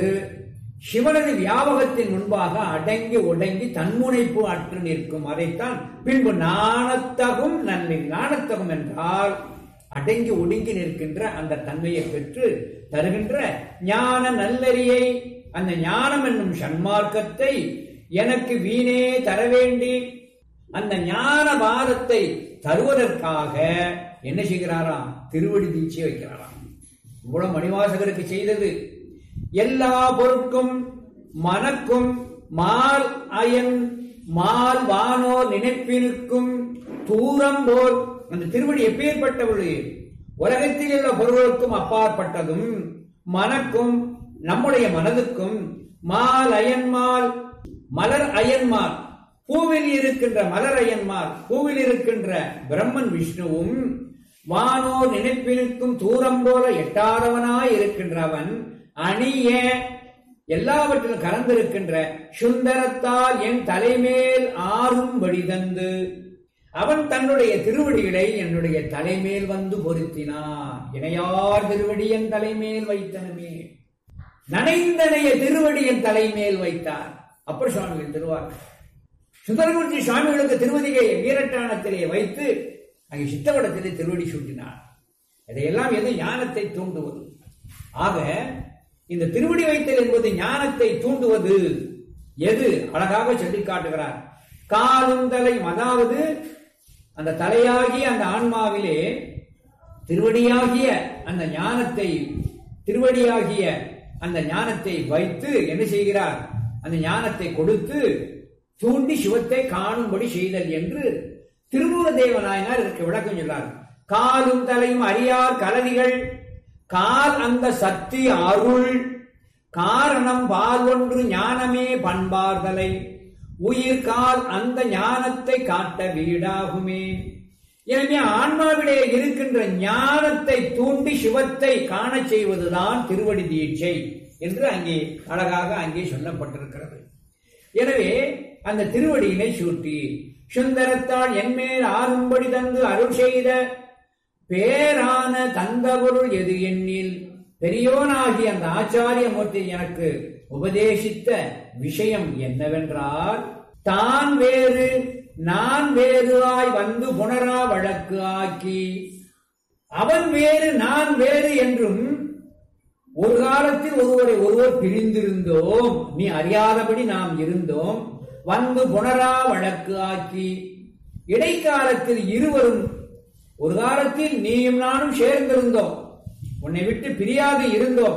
சிவனது வியாபகத்தின் முன்பாக அடங்கி ஒடங்கி தன்முனைப்பு அற்று நிற்கும் அதைத்தான் பின்பு நாணத்தகும் நன்மை நாணத்தகும் என்றால் அடங்கி ஒடுங்கி நிற்கின்ற அந்த தன்மையை பெற்று தருகின்ற ஞான நல்லறியை அந்த ஞானம் என்னும் சன்மார்க்கத்தை எனக்கு வீணே தர வேண்டி அந்த ஞான பாரத்தை தருவதற்காக என்ன செய்கிறாராம் திருவடி தீட்சை வைக்கிறாராம் இவ்வளவு மணிவாசகருக்கு செய்தது எல்லா பொருட்கும் மனக்கும் மால் அயன் மால் வானோர் நினைப்பிருக்கும் தூரம் போர் அந்த திருவடி எப்பேற்பட்டவளு உலகத்தில் உள்ள பொருளுக்கும் அப்பாற்பட்டதும் மனக்கும் நம்முடைய மனதுக்கும் மால் அயன்மால் மலர் அயன்மால் பூவில் இருக்கின்ற மலர் அயன்மால் பூவில் இருக்கின்ற பிரம்மன் விஷ்ணுவும் வானோர் நினைப்பிருக்கும் தூரம் போல எட்டாதவனாய் இருக்கின்றவன் அணிய எல்லாவற்றிலும் கலந்திருக்கின்ற சுந்தரத்தால் என் தலைமேல் ஆறும் வடிதந்து அவன் தன்னுடைய திருவடிகளை என்னுடைய தலைமேல் வந்து பொருத்தினான் இணையார் திருவடி என் தலைமேல் வைத்தனமே நனைந்தனைய திருவடி என் தலைமேல் வைத்தார் அப்பர் சுவாமிகள் திருவார் சுந்தரமூர்த்தி சுவாமிகளுக்கு திருவதிகை வீரட்டானத்திலே வைத்து அங்கே சித்தவடத்திலே திருவடி சூட்டினார் இதையெல்லாம் எது ஞானத்தை தூண்டுவது ஆக இந்த திருவடி வைத்தல் என்பது ஞானத்தை தூண்டுவது எது அழகாக சொல்லி காட்டுகிறார் காலுந்தலை அதாவது அந்த தலையாகிய அந்த ஆன்மாவிலே திருவடியாகிய அந்த ஞானத்தை திருவடியாகிய அந்த ஞானத்தை வைத்து என்ன செய்கிறார் அந்த ஞானத்தை கொடுத்து தூண்டி சிவத்தை காணும்படி செய்தல் என்று திருமூல தேவநாயனார் இதற்கு விளக்கம் சொன்னார் காலும் தலையும் அறியார் கலவிகள் கால் அந்த சக்தி அருள் காரணம் பால் ஒன்று ஞானமே பண்பார்தலை உயிர் கால் அந்த ஞானத்தை காட்ட வீடாகுமே எனவே ஆன்மாவிலே இருக்கின்ற ஞானத்தை தூண்டி சிவத்தை காணச் செய்வதுதான் திருவடி தீட்சை என்று அங்கே அழகாக அங்கே சொல்லப்பட்டிருக்கிறது எனவே அந்த திருவடியினை சூட்டி சுந்தரத்தால் என்மேல் ஆறும்படி தந்து அருள் செய்த பேரான தந்த பொருள் எது எண்ணில் பெரியோனாகி அந்த ஆச்சாரிய மூர்த்தி எனக்கு உபதேசித்த விஷயம் என்னவென்றால் தான் வேறு நான் வேறுவாய் வந்து புனரா வழக்கு ஆக்கி அவன் வேறு நான் வேறு என்றும் ஒரு காலத்தில் ஒருவரை ஒருவர் பிரிந்திருந்தோம் நீ அறியாதபடி நாம் இருந்தோம் வந்து புனரா வழக்கு ஆக்கி இடைக்காலத்தில் இருவரும் ஒரு காலத்தில் நீயும் நானும் சேர்ந்திருந்தோம் உன்னை விட்டு பிரியாது இருந்தோம்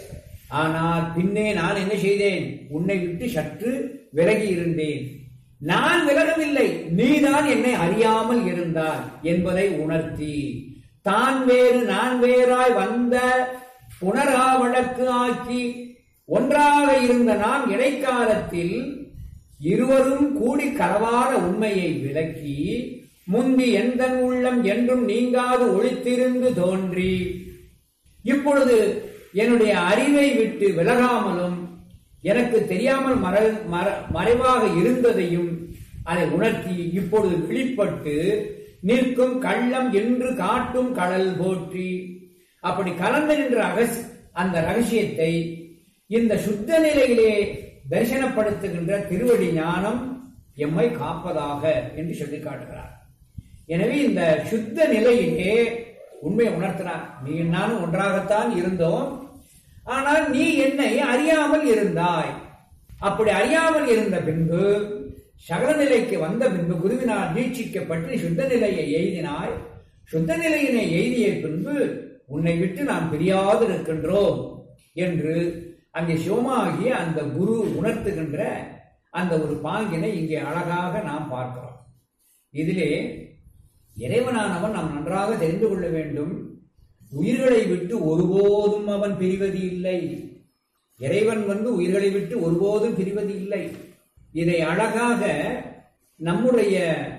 ஆனால் பின்னே நான் என்ன செய்தேன் உன்னை விட்டு சற்று விலகி இருந்தேன் நான் விலகவில்லை நீதான் என்னை அறியாமல் இருந்தாய் என்பதை உணர்த்தி தான் வேறு நான் வேறாய் வந்த புனரா வழக்கு ஆக்கி ஒன்றாக இருந்த நாம் இடைக்காலத்தில் இருவரும் கூடி கலவாத உண்மையை விளக்கி முந்தி எந்தன் உள்ளம் என்றும் நீங்காது ஒளித்திருந்து தோன்றி இப்பொழுது என்னுடைய அறிவை விட்டு விலகாமலும் எனக்கு தெரியாமல் மற மற- மறைவாக இருந்ததையும் அதை உணர்த்தி இப்பொழுது வெளிப்பட்டு நிற்கும் கள்ளம் என்று காட்டும் கடல் போற்றி அப்படி கலந்து நின்ற அகஸ் அந்த ரகசியத்தை இந்த சுத்த நிலையிலே தரிசனப்படுத்துகின்ற திருவடி ஞானம் எம்மை காப்பதாக என்று சொல்லி காட்டுகிறார் எனவே இந்த சுத்த நிலையிலே உண்மை உணர்த்தினார் நீ நானும் ஒன்றாகத்தான் இருந்தோம் ஆனால் நீ என்னை அறியாமல் இருந்தாய் அப்படி அறியாமல் இருந்த பின்பு சகல நிலைக்கு வந்த பின்பு குருவினால் நீட்சிக்கப்பட்டு சுத்த நிலையை எய்தினாய் சுத்த நிலையினை எய்திய பின்பு உன்னை விட்டு நாம் பிரியாது இருக்கின்றோம் என்று அங்கே சிவமாகிய அந்த குரு உணர்த்துகின்ற அந்த ஒரு பாங்கினை இங்கே அழகாக நாம் பார்க்கிறோம் இதிலே இறைவனானவன் நாம் நன்றாக தெரிந்து கொள்ள வேண்டும் உயிர்களை விட்டு ஒருபோதும் அவன் பிரிவது இல்லை இறைவன் வந்து உயிர்களை விட்டு ஒருபோதும் பிரிவது இல்லை இதை அழகாக நம்முடைய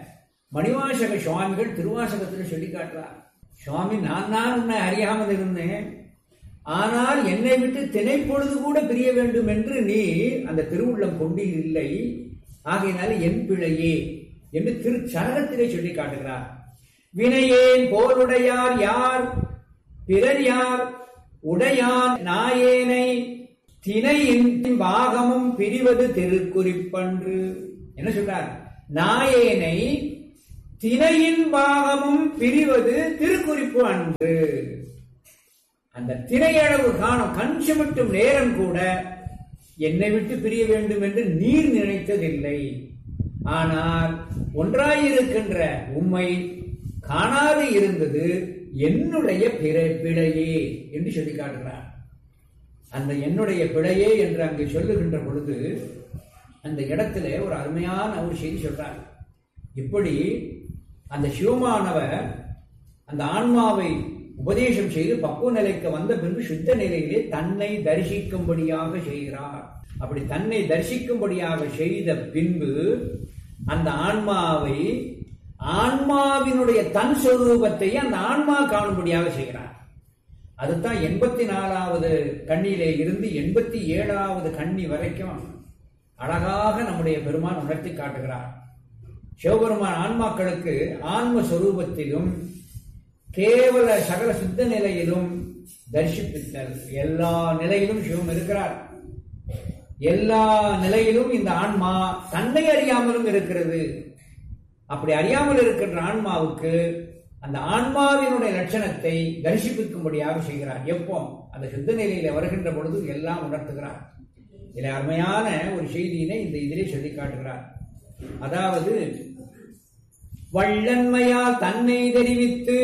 மணிவாசக சுவாமிகள் திருவாசகத்தில் சொல்லி காட்டுறார் சுவாமி நான் தான் உன்னை அறியாமல் இருந்தேன் ஆனால் என்னை விட்டு திணைப்பொழுது கூட பிரிய வேண்டும் என்று நீ அந்த திருவுள்ளம் கொண்டீர் இல்லை ஆகையினால என் பிழையே என்று திருச்சரகத்திலே சொல்லி காட்டுகிறார் வினையேன் போருடையார் யார் பிறர் யார் உடையான் நாயேனை திணையின் பாகமும் பிரிவது திருக்குறிப்பன்று என்ன சொல்றார் நாயேனை திணையின் பாகமும் பிரிவது திருக்குறிப்பு அன்று அந்த திரையளவு காணும் கண் சிமிட்டும் நேரம் கூட என்னை விட்டு பிரிய வேண்டும் என்று நீர் நினைத்ததில்லை ஆனால் ஒன்றாயிருக்கின்ற உம்மை காணாது இருந்தது என்னுடைய பிற- பிழையே என்று சொல்லி காட்டுகிறார் அந்த என்னுடைய பிழையே என்று அங்கே சொல்லுகின்ற பொழுது அந்த இடத்துல ஒரு அருமையான ஒரு செய்தி சொல்றார் இப்படி அந்த சிவமானவர் அந்த ஆன்மாவை உபதேசம் செய்து பக்குவ நிலைக்கு வந்த பின்பு சுத்த நிலையிலே தன்னை தரிசிக்கும்படியாக செய்கிறார் அப்படி தன்னை தரிசிக்கும்படியாக செய்த பின்பு அந்த ஆன்மாவை ஆன்மாவினுடைய தன் சொரூபத்தை அந்த ஆன்மா காணும்படியாக செய்கிறார் அதுதான் எண்பத்தி நாலாவது கண்ணியிலே இருந்து எண்பத்தி ஏழாவது கண்ணி வரைக்கும் அழகாக நம்முடைய பெருமான் உணர்த்தி காட்டுகிறார் சிவபெருமான் ஆன்மாக்களுக்கு ஆன்ம சொரூபத்திலும் கேவல சகல சுத்த நிலையிலும் தரிசிப்பித்தல் எல்லா நிலையிலும் சிவம் இருக்கிறார் எல்லா நிலையிலும் இந்த ஆன்மா தன்னை அறியாமலும் இருக்கிறது அப்படி அறியாமல் இருக்கின்ற ஆன்மாவுக்கு அந்த ஆன்மாவினுடைய லட்சணத்தை தரிசிப்பிக்கும்படியாக செய்கிறார் எப்போ அந்த சுத்த நிலையில வருகின்ற பொழுது எல்லாம் உணர்த்துகிறார் இதில் அருமையான ஒரு செய்தியினை இந்த இதிலே சொல்லி காட்டுகிறார் அதாவது வள்ளன்மையால் தன்னை தெரிவித்து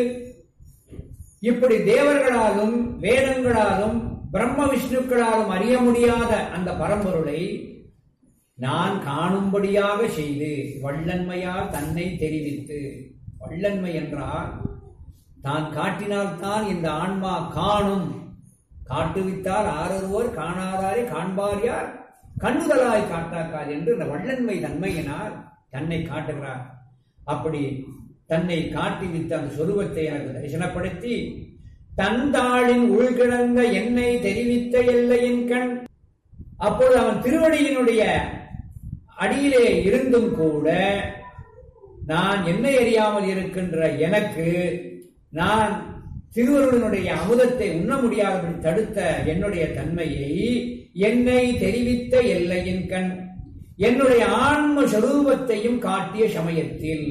இப்படி தேவர்களாலும் வேதங்களாலும் பிரம்ம விஷ்ணுக்களாலும் அறிய முடியாத அந்த பரம்பொருளை நான் காணும்படியாக செய்து வள்ளன்மையால் தன்னை தெரிவித்து வள்ளன்மை என்றால் தான் காட்டினால்தான் இந்த ஆன்மா காணும் காட்டுவித்தால் ஆரொருவர் காணாதாரை காண்பார் யார் கண்ணுதலாய் காட்டாக்கார் என்று இந்த வள்ளன்மை தன்மையினால் தன்னை காட்டுகிறார் அப்படி தன்னை காட்டிவித்த அந்த சொருவத்தை எனக்கு தரிசனப்படுத்தி தந்தாளின் உள்கிடந்த என்னை தெரிவித்த எல்லையின் கண் அப்பொழுது அவன் திருவடியினுடைய அடியிலே இருந்தும் கூட நான் என்னை அறியாமல் இருக்கின்ற எனக்கு நான் திருவருடனுடைய அமுதத்தை உண்ண முடியாதபடி தடுத்த என்னுடைய தன்மையை என்னை தெரிவித்த எல்லையின் கண் என்னுடைய ஆன்ம சொரூபத்தையும் காட்டிய சமயத்தில்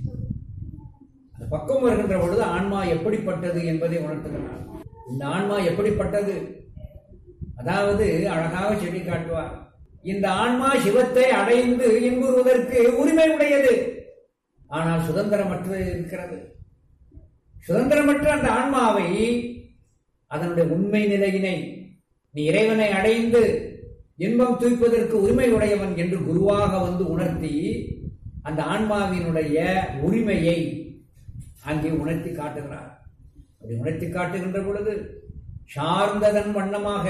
அந்த பக்கம் வருகின்ற பொழுது ஆன்மா எப்படிப்பட்டது என்பதை உணர்த்துகிறார் இந்த ஆன்மா எப்படிப்பட்டது அதாவது அழகாக சொல்லி காட்டுவார் இந்த ஆன்மா சிவத்தை அடைந்து இன்புறுவதற்கு உரிமை உடையது ஆனால் சுதந்திரமற்று இருக்கிறது சுதந்திரமற்ற அந்த ஆன்மாவை அதனுடைய உண்மை நிலையினை நீ இறைவனை அடைந்து இன்பம் தூய்ப்பதற்கு உரிமை உடையவன் என்று குருவாக வந்து உணர்த்தி அந்த ஆன்மாவினுடைய உரிமையை அங்கே உணர்த்தி காட்டுகிறார் அப்படி உணர்த்தி காட்டுகின்ற பொழுது சார்ந்ததன் வண்ணமாக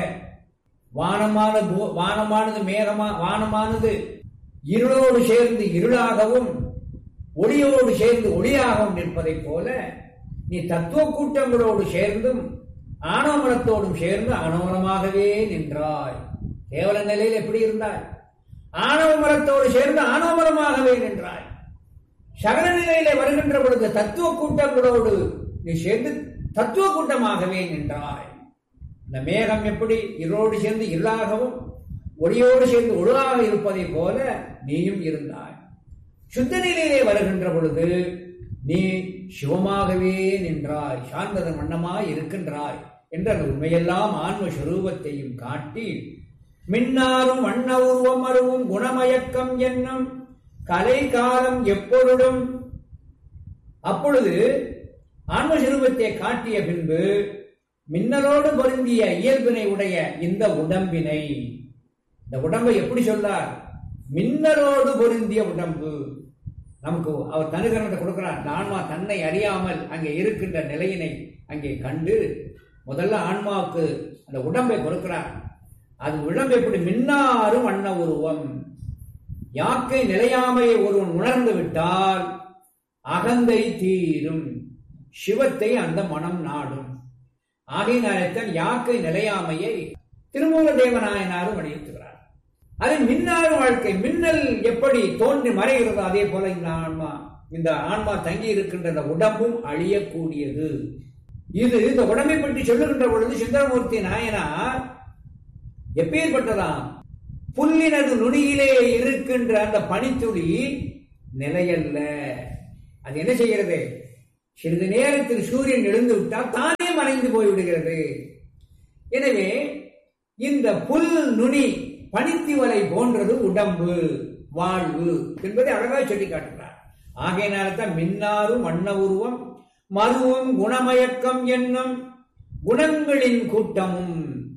வானமான பூ- வானமானது மேகமா வானமானது இருளோடு சேர்ந்து இருளாகவும் ஒளியோடு சேர்ந்து ஒளியாகவும் நிற்பதைப் போல நீ தத்துவ கூட்டங்களோடு சேர்ந்தும் ஆணவமலத்தோடும் சேர்ந்து அனோலமாகவே நின்றாய் கேவல நிலையில் எப்படி இருந்தாய் ஆணவ மரத்தோடு சேர்ந்து ஆணவமரமாகவே நின்றாய் சகல நிலையிலே வருகின்ற பொழுது தத்துவ கூட்டங்களோடு நீ சேர்ந்து தத்துவ கூட்டமாகவே நின்றாய் இந்த மேகம் எப்படி இருளோடு சேர்ந்து இருளாகவும் ஒளியோடு சேர்ந்து ஒழுகாக இருப்பதைப் போல நீயும் இருந்தாய் சுத்த நிலையிலே வருகின்ற பொழுது நீ சிவமாகவே நின்றாய் சார்ந்ததன் வண்ணமாய் இருக்கின்றாய் என்ற அந்த உண்மையெல்லாம் ஆன்ம சுரூபத்தையும் காட்டி மின்னாரும் வண்ண உருவம் அருவும் குணமயக்கம் என்னும் கலை காலம் எப்பொழுதும் அப்பொழுது ஆன்ம சுரூபத்தை காட்டிய பின்பு மின்னலோடு பொருந்திய இயல்பினை உடைய இந்த உடம்பினை இந்த உடம்பை எப்படி சொல்லார் மின்னலோடு பொருந்திய உடம்பு நமக்கு அவர் தனுகரணத்தை கொடுக்கிறார் இந்த ஆன்மா தன்னை அறியாமல் அங்கே இருக்கின்ற நிலையினை அங்கே கண்டு முதல்ல ஆன்மாவுக்கு அந்த உடம்பை கொடுக்கிறார் அது உடம்பு எப்படி மின்னாரும் வண்ண உருவம் யாக்கை நிலையாமையை ஒருவன் உணர்ந்து விட்டால் அகந்தை தீரும் சிவத்தை அந்த மனம் நாடும் ஆகையினால்தான் யாக்கை நிலையாமையை திருமூல தேவநாயனாரும் வலியுறுத்துகிறார் அது மின்னாறு வாழ்க்கை மின்னல் எப்படி தோன்றி மறைகிறதோ அதே போல இந்த ஆன்மா இந்த ஆன்மா தங்கி இருக்கின்ற இந்த உடம்பும் அழியக்கூடியது இது இந்த உடம்பை பற்றி சொல்லுகின்ற பொழுது சுந்தரமூர்த்தி நாயனார் எப்பேற்பட்டதாம் புல்லினது நுனியிலே இருக்கின்ற அந்த பனித்துளி நிலையல்ல அது என்ன செய்கிறது சிறிது நேரத்தில் சூரியன் எழுந்து விட்டால் தானே மறைந்து போய்விடுகிறது எனவே இந்த புல் நுனி பனித்திவலை போன்றது உடம்பு வாழ்வு என்பதை அழகாக சொல்லி காட்டுகிறார் ஆகையினால்தான் மின்னாரும் வண்ண உருவம் மருவும் குணமயக்கம் என்னும் குணங்களின் கூட்டமும்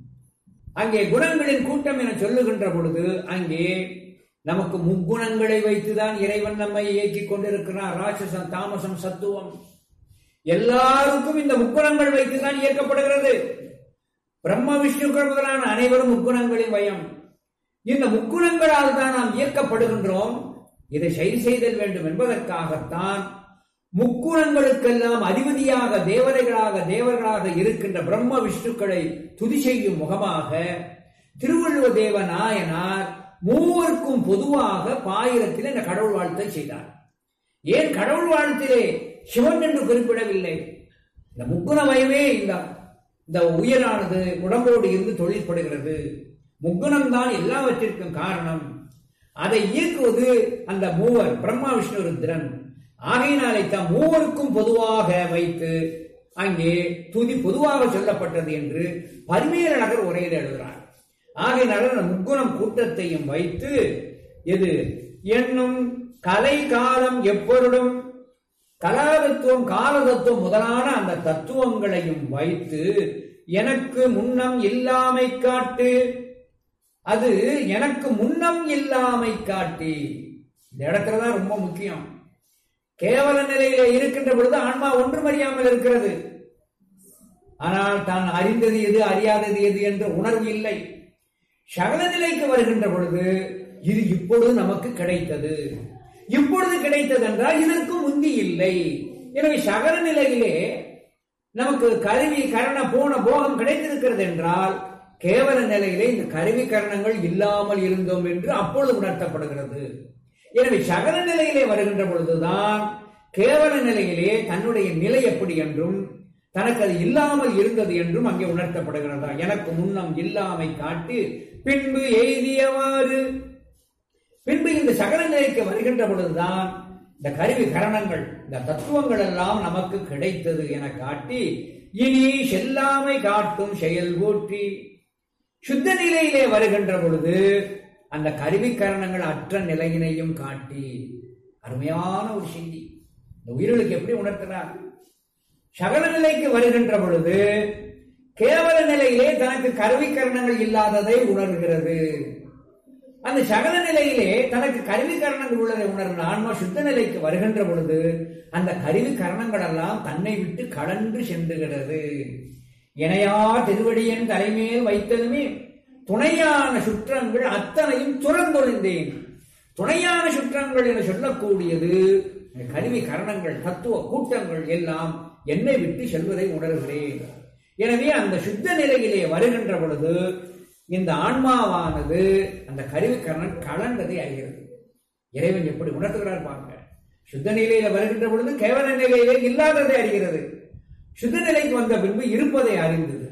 அங்கே குணங்களின் கூட்டம் என சொல்லுகின்ற பொழுது அங்கே நமக்கு முக்குணங்களை வைத்துதான் இறைவன் நம்மை இயக்கிக் கொண்டிருக்கிறார் ராட்சசம் தாமசம் சத்துவம் எல்லாருக்கும் இந்த முக்குணங்கள் வைத்துதான் இயக்கப்படுகிறது பிரம்ம விஷ்ணுக்கள் முதலான அனைவரும் முக்குணங்களின் வயம் இந்த முக்குணங்களால் தான் நாம் இயக்கப்படுகின்றோம் இதை சரி செய்தல் வேண்டும் என்பதற்காகத்தான் முக்குணங்களுக்கெல்லாம் அதிபதியாக தேவதைகளாக தேவர்களாக இருக்கின்ற பிரம்ம விஷ்ணுக்களை துதி செய்யும் முகமாக திருவள்ளுவ தேவ நாயனார் மூவருக்கும் பொதுவாக பாயிரத்தில் இந்த கடவுள் வாழ்த்தை செய்தார் ஏன் கடவுள் வாழ்த்திலே சிவன் என்று குறிப்பிடவில்லை இந்த முக்குணமயமே இந்த இந்த உயிரானது உடம்போடு இருந்து தொழில்படுகிறது முக்குணம்தான் எல்லாவற்றிற்கும் காரணம் அதை இயக்குவது அந்த மூவர் பிரம்மா விஷ்ணு ருத்ரன் ஆகையினாலே தான் மூவருக்கும் பொதுவாக வைத்து அங்கே துதி பொதுவாக சொல்லப்பட்டது என்று பரிமேலழகர் உரையில் எழுதுகிறார் ஆகையினால அந்த முக்குணம் கூட்டத்தையும் வைத்து இது என்னும் கலை காலம் எப்பொருளும் கலாதத்துவம் காலதத்துவம் முதலான அந்த தத்துவங்களையும் வைத்து எனக்கு முன்னம் இல்லாமை காட்டு அது எனக்கு முன்னம் இல்லாமை காட்டி இந்த இடத்துலதான் ரொம்ப முக்கியம் கேவல நிலையில இருக்கின்ற பொழுது ஆன்மா ஒன்றும் அறியாமல் இருக்கிறது ஆனால் தான் அறிந்தது எது அறியாதது எது என்ற உணர்வு இல்லை சகல நிலைக்கு வருகின்ற பொழுது இது இப்பொழுது நமக்கு கிடைத்தது இப்பொழுது கிடைத்தது என்றால் இதற்கு முந்தி இல்லை எனவே சகல நிலையிலே நமக்கு கருவி கரண போன போகம் கிடைத்திருக்கிறது என்றால் கேவல நிலையிலே இந்த கருவி கரணங்கள் இல்லாமல் இருந்தோம் என்று அப்பொழுது உணர்த்தப்படுகிறது எனவே சகல நிலையிலே வருகின்ற பொழுதுதான் கேவல நிலையிலே தன்னுடைய நிலை எப்படி என்றும் தனக்கு அது இல்லாமல் இருந்தது என்றும் அங்கே உணர்த்தப்படுகிறதா எனக்கு முன்னம் இல்லாமை காட்டி பின்பு எய்தியவாறு பின்பு இந்த சகல நிலைக்கு வருகின்ற பொழுதுதான் இந்த கருவி கரணங்கள் இந்த தத்துவங்கள் எல்லாம் நமக்கு கிடைத்தது என காட்டி இனி செல்லாமை காட்டும் செயல் ஊற்றி சுத்த நிலையிலே வருகின்ற பொழுது அந்த கருவி கரணங்கள் அற்ற நிலையினையும் காட்டி அருமையான ஒரு செய்தி இந்த உயிர்களுக்கு எப்படி உணர்த்தினார் சகல நிலைக்கு வருகின்ற பொழுது கேவல நிலையிலே தனக்கு கருவி கரணங்கள் இல்லாததை உணர்கிறது அந்த சகல நிலையிலே தனக்கு கருவி கரணங்கள் உள்ளதை உணர்ந்த ஆன்மா சுத்த நிலைக்கு வருகின்ற பொழுது அந்த கருவி கரணங்கள் எல்லாம் தன்னை விட்டு கலன்று சென்றுகிறது இணையா திருவடியன் தலைமையில் வைத்ததுமே துணையான சுற்றங்கள் அத்தனையும் துறந்தொழிந்தேன் துணையான சுற்றங்கள் என சொல்லக்கூடியது இந்த கருவி கரணங்கள் தத்துவ கூட்டங்கள் எல்லாம் என்னை விட்டு செல்வதை உணர்கிறேன் எனவே அந்த சுத்த நிலையிலே வருகின்ற பொழுது இந்த ஆன்மாவானது அந்த கருவி கரணம் கலந்ததை அறிகிறது இறைவன் எப்படி உணர்த்துகிறார் பாருங்க சுத்த நிலையில வருகின்ற பொழுது கேவல நிலையிலே இல்லாததை அறிகிறது சுத்த நிலைக்கு வந்த பின்பு இருப்பதை அறிந்தது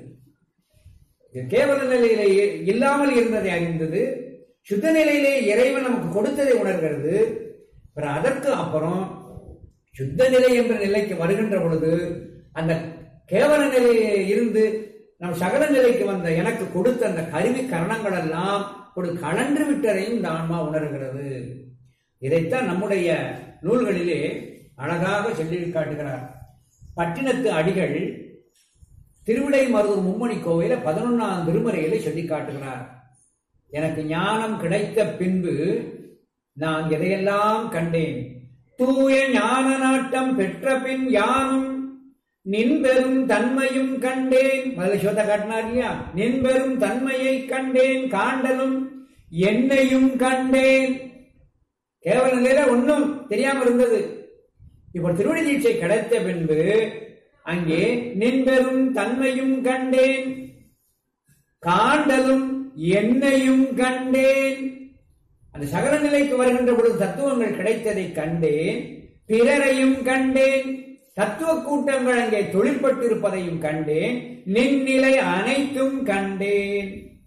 இது கேவல நிலையிலே இல்லாமல் இருந்ததை அறிந்தது சுத்த நிலையிலே இறைவன் நமக்கு கொடுத்ததை உணர்கிறது பிறகு அதற்கு அப்புறம் சுத்த நிலை என்ற நிலைக்கு வருகின்ற பொழுது அந்த கேவல நிலையிலே இருந்து நம் சகல நிலைக்கு வந்த எனக்கு கொடுத்த அந்த கருவி கரணங்கள் எல்லாம் ஒரு கலன்று விட்டதையும் இந்த ஆன்மா உணர்கிறது இதைத்தான் நம்முடைய நூல்களிலே அழகாக சொல்லி காட்டுகிறார் பட்டினத்து அடிகள் திருவிடை மருதூர் மும்மணி கோவில பதினொன்னாம் திருமறையிலே சொல்லி காட்டுகிறார் எனக்கு ஞானம் கிடைத்த பின்பு நான் எதையெல்லாம் கண்டேன் தூய ஞான நாட்டம் பெற்ற பின் யானும் நின்பெரும் தன்மையும் கண்டேன் முதல்ல சொத்த காட்டினார் இல்லையா நின்பெரும் தன்மையை கண்டேன் காண்டலும் என்னையும் கண்டேன் கேவல நிலையில ஒன்றும் தெரியாம இருந்தது இப்போ திருவடி தீட்சை கிடைத்த பின்பு அங்கே நின்பெரும் தன்மையும் கண்டேன் காண்டலும் என்னையும் கண்டேன் அந்த சகல நிலைக்கு வருகின்ற பொழுது தத்துவங்கள் கிடைத்ததை கண்டேன் பிறரையும் கண்டேன் தத்துவ கூட்டங்கள் அங்கே தொழிற்பட்டிருப்பதையும் கண்டேன் நின்னிலை அனைத்தும் கண்டேன்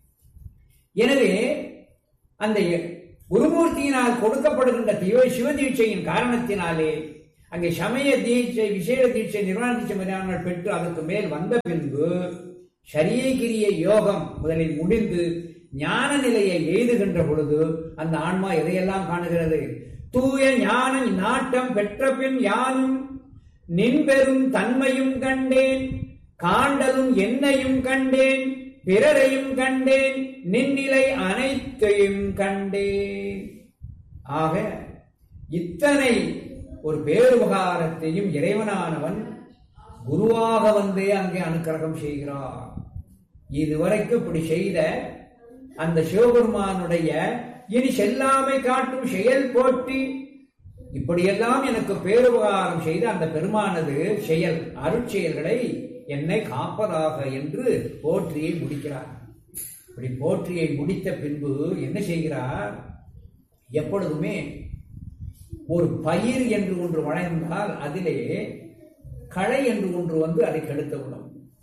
எனவே அந்த குருமூர்த்தியினால் கொடுக்கப்படுகின்ற திவ சிவதீட்சையின் காரணத்தினாலே அங்கே சமய தீட்சை விசேட தீட்சை நிர்வாண தீட்சை முதலான பெற்று அதற்கு மேல் வந்த பின்பு சரியகிரிய யோகம் முதலில் முடிந்து ஞான நிலையை எய்துகின்ற பொழுது அந்த ஆன்மா எதையெல்லாம் காணுகிறது தூய ஞான நாட்டம் பெற்ற பின் யானும் நின்பெரும் தன்மையும் கண்டேன் காண்டலும் என்னையும் கண்டேன் பிறரையும் கண்டேன் நின்னிலை அனைத்தையும் கண்டேன் ஆக இத்தனை ஒரு பேருபகாரத்தையும் இறைவனானவன் குருவாக வந்தே அங்கே அனுக்கிரகம் செய்கிறார் இதுவரைக்கும் இப்படி செய்த அந்த சிவபெருமானுடைய இனி செல்லாமை காட்டும் செயல் போட்டி இப்படியெல்லாம் எனக்கு பேருபகாரம் செய்த அந்த பெருமானது செயல் அருட்செயல்களை என்னை காப்பதாக என்று போற்றியை முடிக்கிறார் இப்படி போற்றியை முடித்த பின்பு என்ன செய்கிறார் எப்பொழுதுமே ஒரு பயிர் என்று ஒன்று வளர்ந்தால் அதிலே களை என்று ஒன்று வந்து அதை கெடுத்து விடும்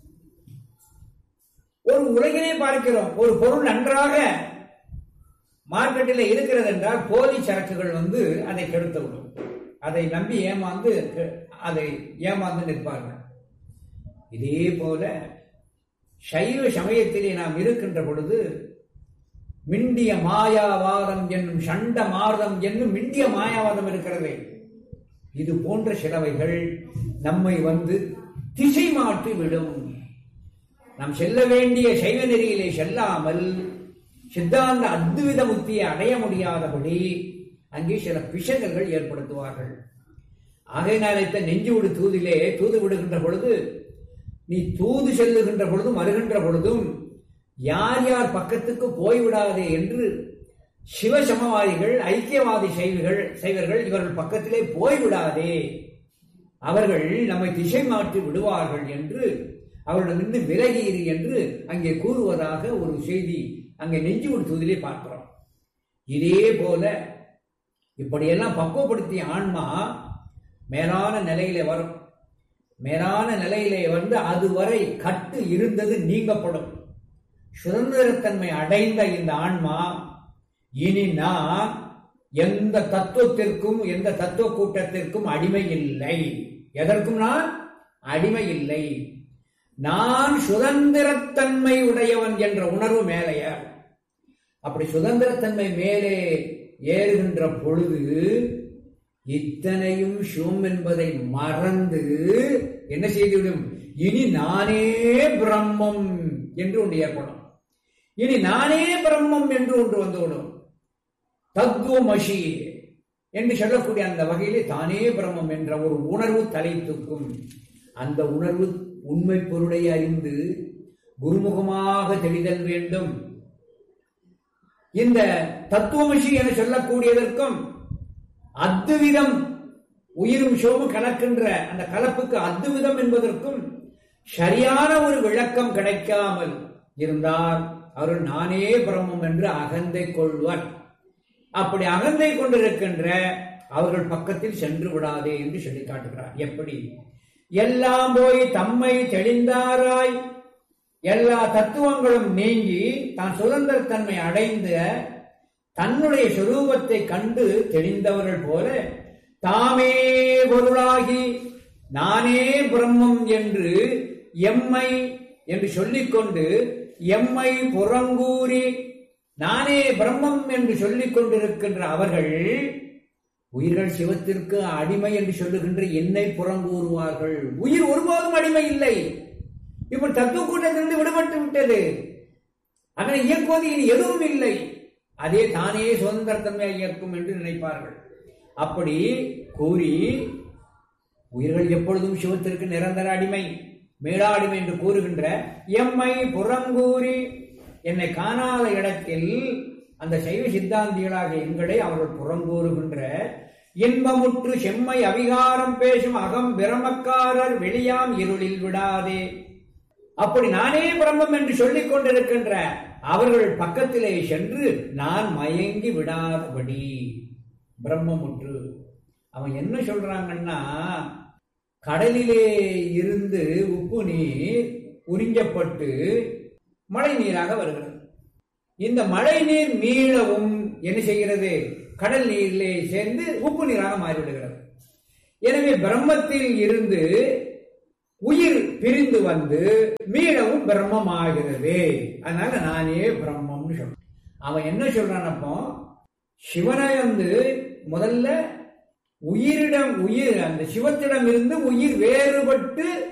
ஒரு உலகிலே பார்க்கிறோம் ஒரு பொருள் நன்றாக மார்க்கெட்டில் இருக்கிறது என்றால் போலி சரக்குகள் வந்து அதை கெடுத்து விடும் அதை நம்பி ஏமாந்து அதை ஏமாந்து நிற்பார்கள் இதே போல சைவ சமயத்திலே நாம் இருக்கின்ற பொழுது மிண்டிய மாயாவாதம் என்னும் சண்ட மார்தம் என்னும் மிண்டிய மாயாவாதம் இருக்கிறது இது போன்ற சிலவைகள் நம்மை வந்து திசை மாற்றி விடும் நாம் செல்ல வேண்டிய சைவ நெறியிலே செல்லாமல் சித்தாந்த அத்வித முக்தியை அடைய முடியாதபடி அங்கே சில பிசகங்கள் ஏற்படுத்துவார்கள் ஆகையினால நெஞ்சு விடு தூதிலே தூது விடுகின்ற பொழுது நீ தூது செல்லுகின்ற பொழுதும் வருகின்ற பொழுதும் யார் யார் பக்கத்துக்கு போய்விடாதே என்று சிவசமவாதிகள் ஐக்கியவாதி சைவர்கள் சைவர்கள் இவர்கள் பக்கத்திலே போய்விடாதே அவர்கள் நம்மை திசை மாற்றி விடுவார்கள் என்று அவர்களிடமிருந்து விலகியிரு என்று அங்கே கூறுவதாக ஒரு செய்தி அங்கே நெஞ்சு கொடுத்துவதிலே பார்க்கிறோம் இதே போல இப்படியெல்லாம் பக்குவப்படுத்திய ஆன்மா மேலான நிலையிலே வரும் மேலான நிலையிலே வந்து அதுவரை கட்டு இருந்தது நீங்கப்படும் சுதந்திரத்தன்மை அடைந்த இந்த ஆன்மா இனி நான் எந்த தத்துவத்திற்கும் எந்த தத்துவ கூட்டத்திற்கும் அடிமை இல்லை எதற்கும் நான் அடிமை இல்லை நான் சுதந்திரத்தன்மை உடையவன் என்ற உணர்வு மேலேய அப்படி சுதந்திரத்தன்மை மேலே ஏறுகின்ற பொழுது இத்தனையும் சிவம் என்பதை மறந்து என்ன செய்துவிடும் இனி நானே பிரம்மம் என்று ஒன்று ஏற்படும் இனி நானே பிரம்மம் என்று ஒன்று வந்துவிடும் தத்துவமசி என்று சொல்லக்கூடிய அந்த வகையிலே தானே பிரம்மம் என்ற ஒரு உணர்வு தலை தூக்கும் அந்த உணர்வு உண்மை பொருளை அறிந்து குருமுகமாக தெளிதல் வேண்டும் இந்த தத்துவமசி என சொல்லக்கூடியதற்கும் அத்துவிதம் உயிரும் சோமும் கலக்கின்ற அந்த கலப்புக்கு அத்துவிதம் என்பதற்கும் சரியான ஒரு விளக்கம் கிடைக்காமல் இருந்தால் அவர் நானே பிரம்மம் என்று அகந்தை கொள்வர் அப்படி அகந்தை கொண்டிருக்கின்ற அவர்கள் பக்கத்தில் சென்று விடாதே என்று சொல்லி காட்டுகிறார் எப்படி எல்லாம் போய் தம்மை தெளிந்தாராய் எல்லா தத்துவங்களும் நீங்கி தான் சுதந்திரத்தன்மை அடைந்த தன்னுடைய சுரூபத்தை கண்டு தெளிந்தவர்கள் போல தாமே பொருளாகி நானே பிரம்மம் என்று எம்மை என்று சொல்லிக்கொண்டு எம்மை புறங்கூறி நானே பிரம்மம் என்று சொல்லிக் கொண்டிருக்கின்ற அவர்கள் உயிர்கள் சிவத்திற்கு அடிமை என்று சொல்லுகின்ற என்னை புறங்கூறுவார்கள் உயிர் ஒருபோதும் அடிமை இல்லை இப்ப தத்துவ கூட்டத்திலிருந்து விடுபட்டு விட்டது அதனை இயக்குவது இனி எதுவும் இல்லை அதே தானே சுதந்திரத்தன்மையாக இயக்கும் என்று நினைப்பார்கள் அப்படி கூறி உயிர்கள் எப்பொழுதும் சிவத்திற்கு நிரந்தர அடிமை மேலாடிமை என்று கூறுகின்ற எம்மை புறங்கூறி என்னை காணாத இடத்தில் அந்த சைவ சித்தாந்திகளாக எங்களை அவர்கள் புறங்கூறுகின்ற இன்பமுற்று செம்மை அவிகாரம் பேசும் அகம் பிரமக்காரர் வெளியாம் இருளில் விடாதே அப்படி நானே பிரம்மம் என்று சொல்லிக் கொண்டிருக்கின்ற அவர்கள் பக்கத்திலே சென்று நான் மயங்கி விடாதபடி பிரம்மமுற்று அவன் என்ன சொல்றாங்கன்னா கடலிலே இருந்து உப்பு நீர் உறிஞ்சப்பட்டு மழை நீராக வருகிறது இந்த மழை நீர் மீளவும் என்ன செய்கிறது கடல் நீரிலே சேர்ந்து உப்பு நீராக மாறிவிடுகிறது எனவே பிரம்மத்தில் இருந்து உயிர் பிரிந்து வந்து மீளவும் பிரம்மமாகிறது அதனால நானே பிரம்மம்னு சொல்றேன் அவன் என்ன சொல்றான் அப்போ சிவனை வந்து முதல்ல உயிரிடம் உயிர் அந்த சிவத்திடம் இருந்து உயிர் வேறுபட்டு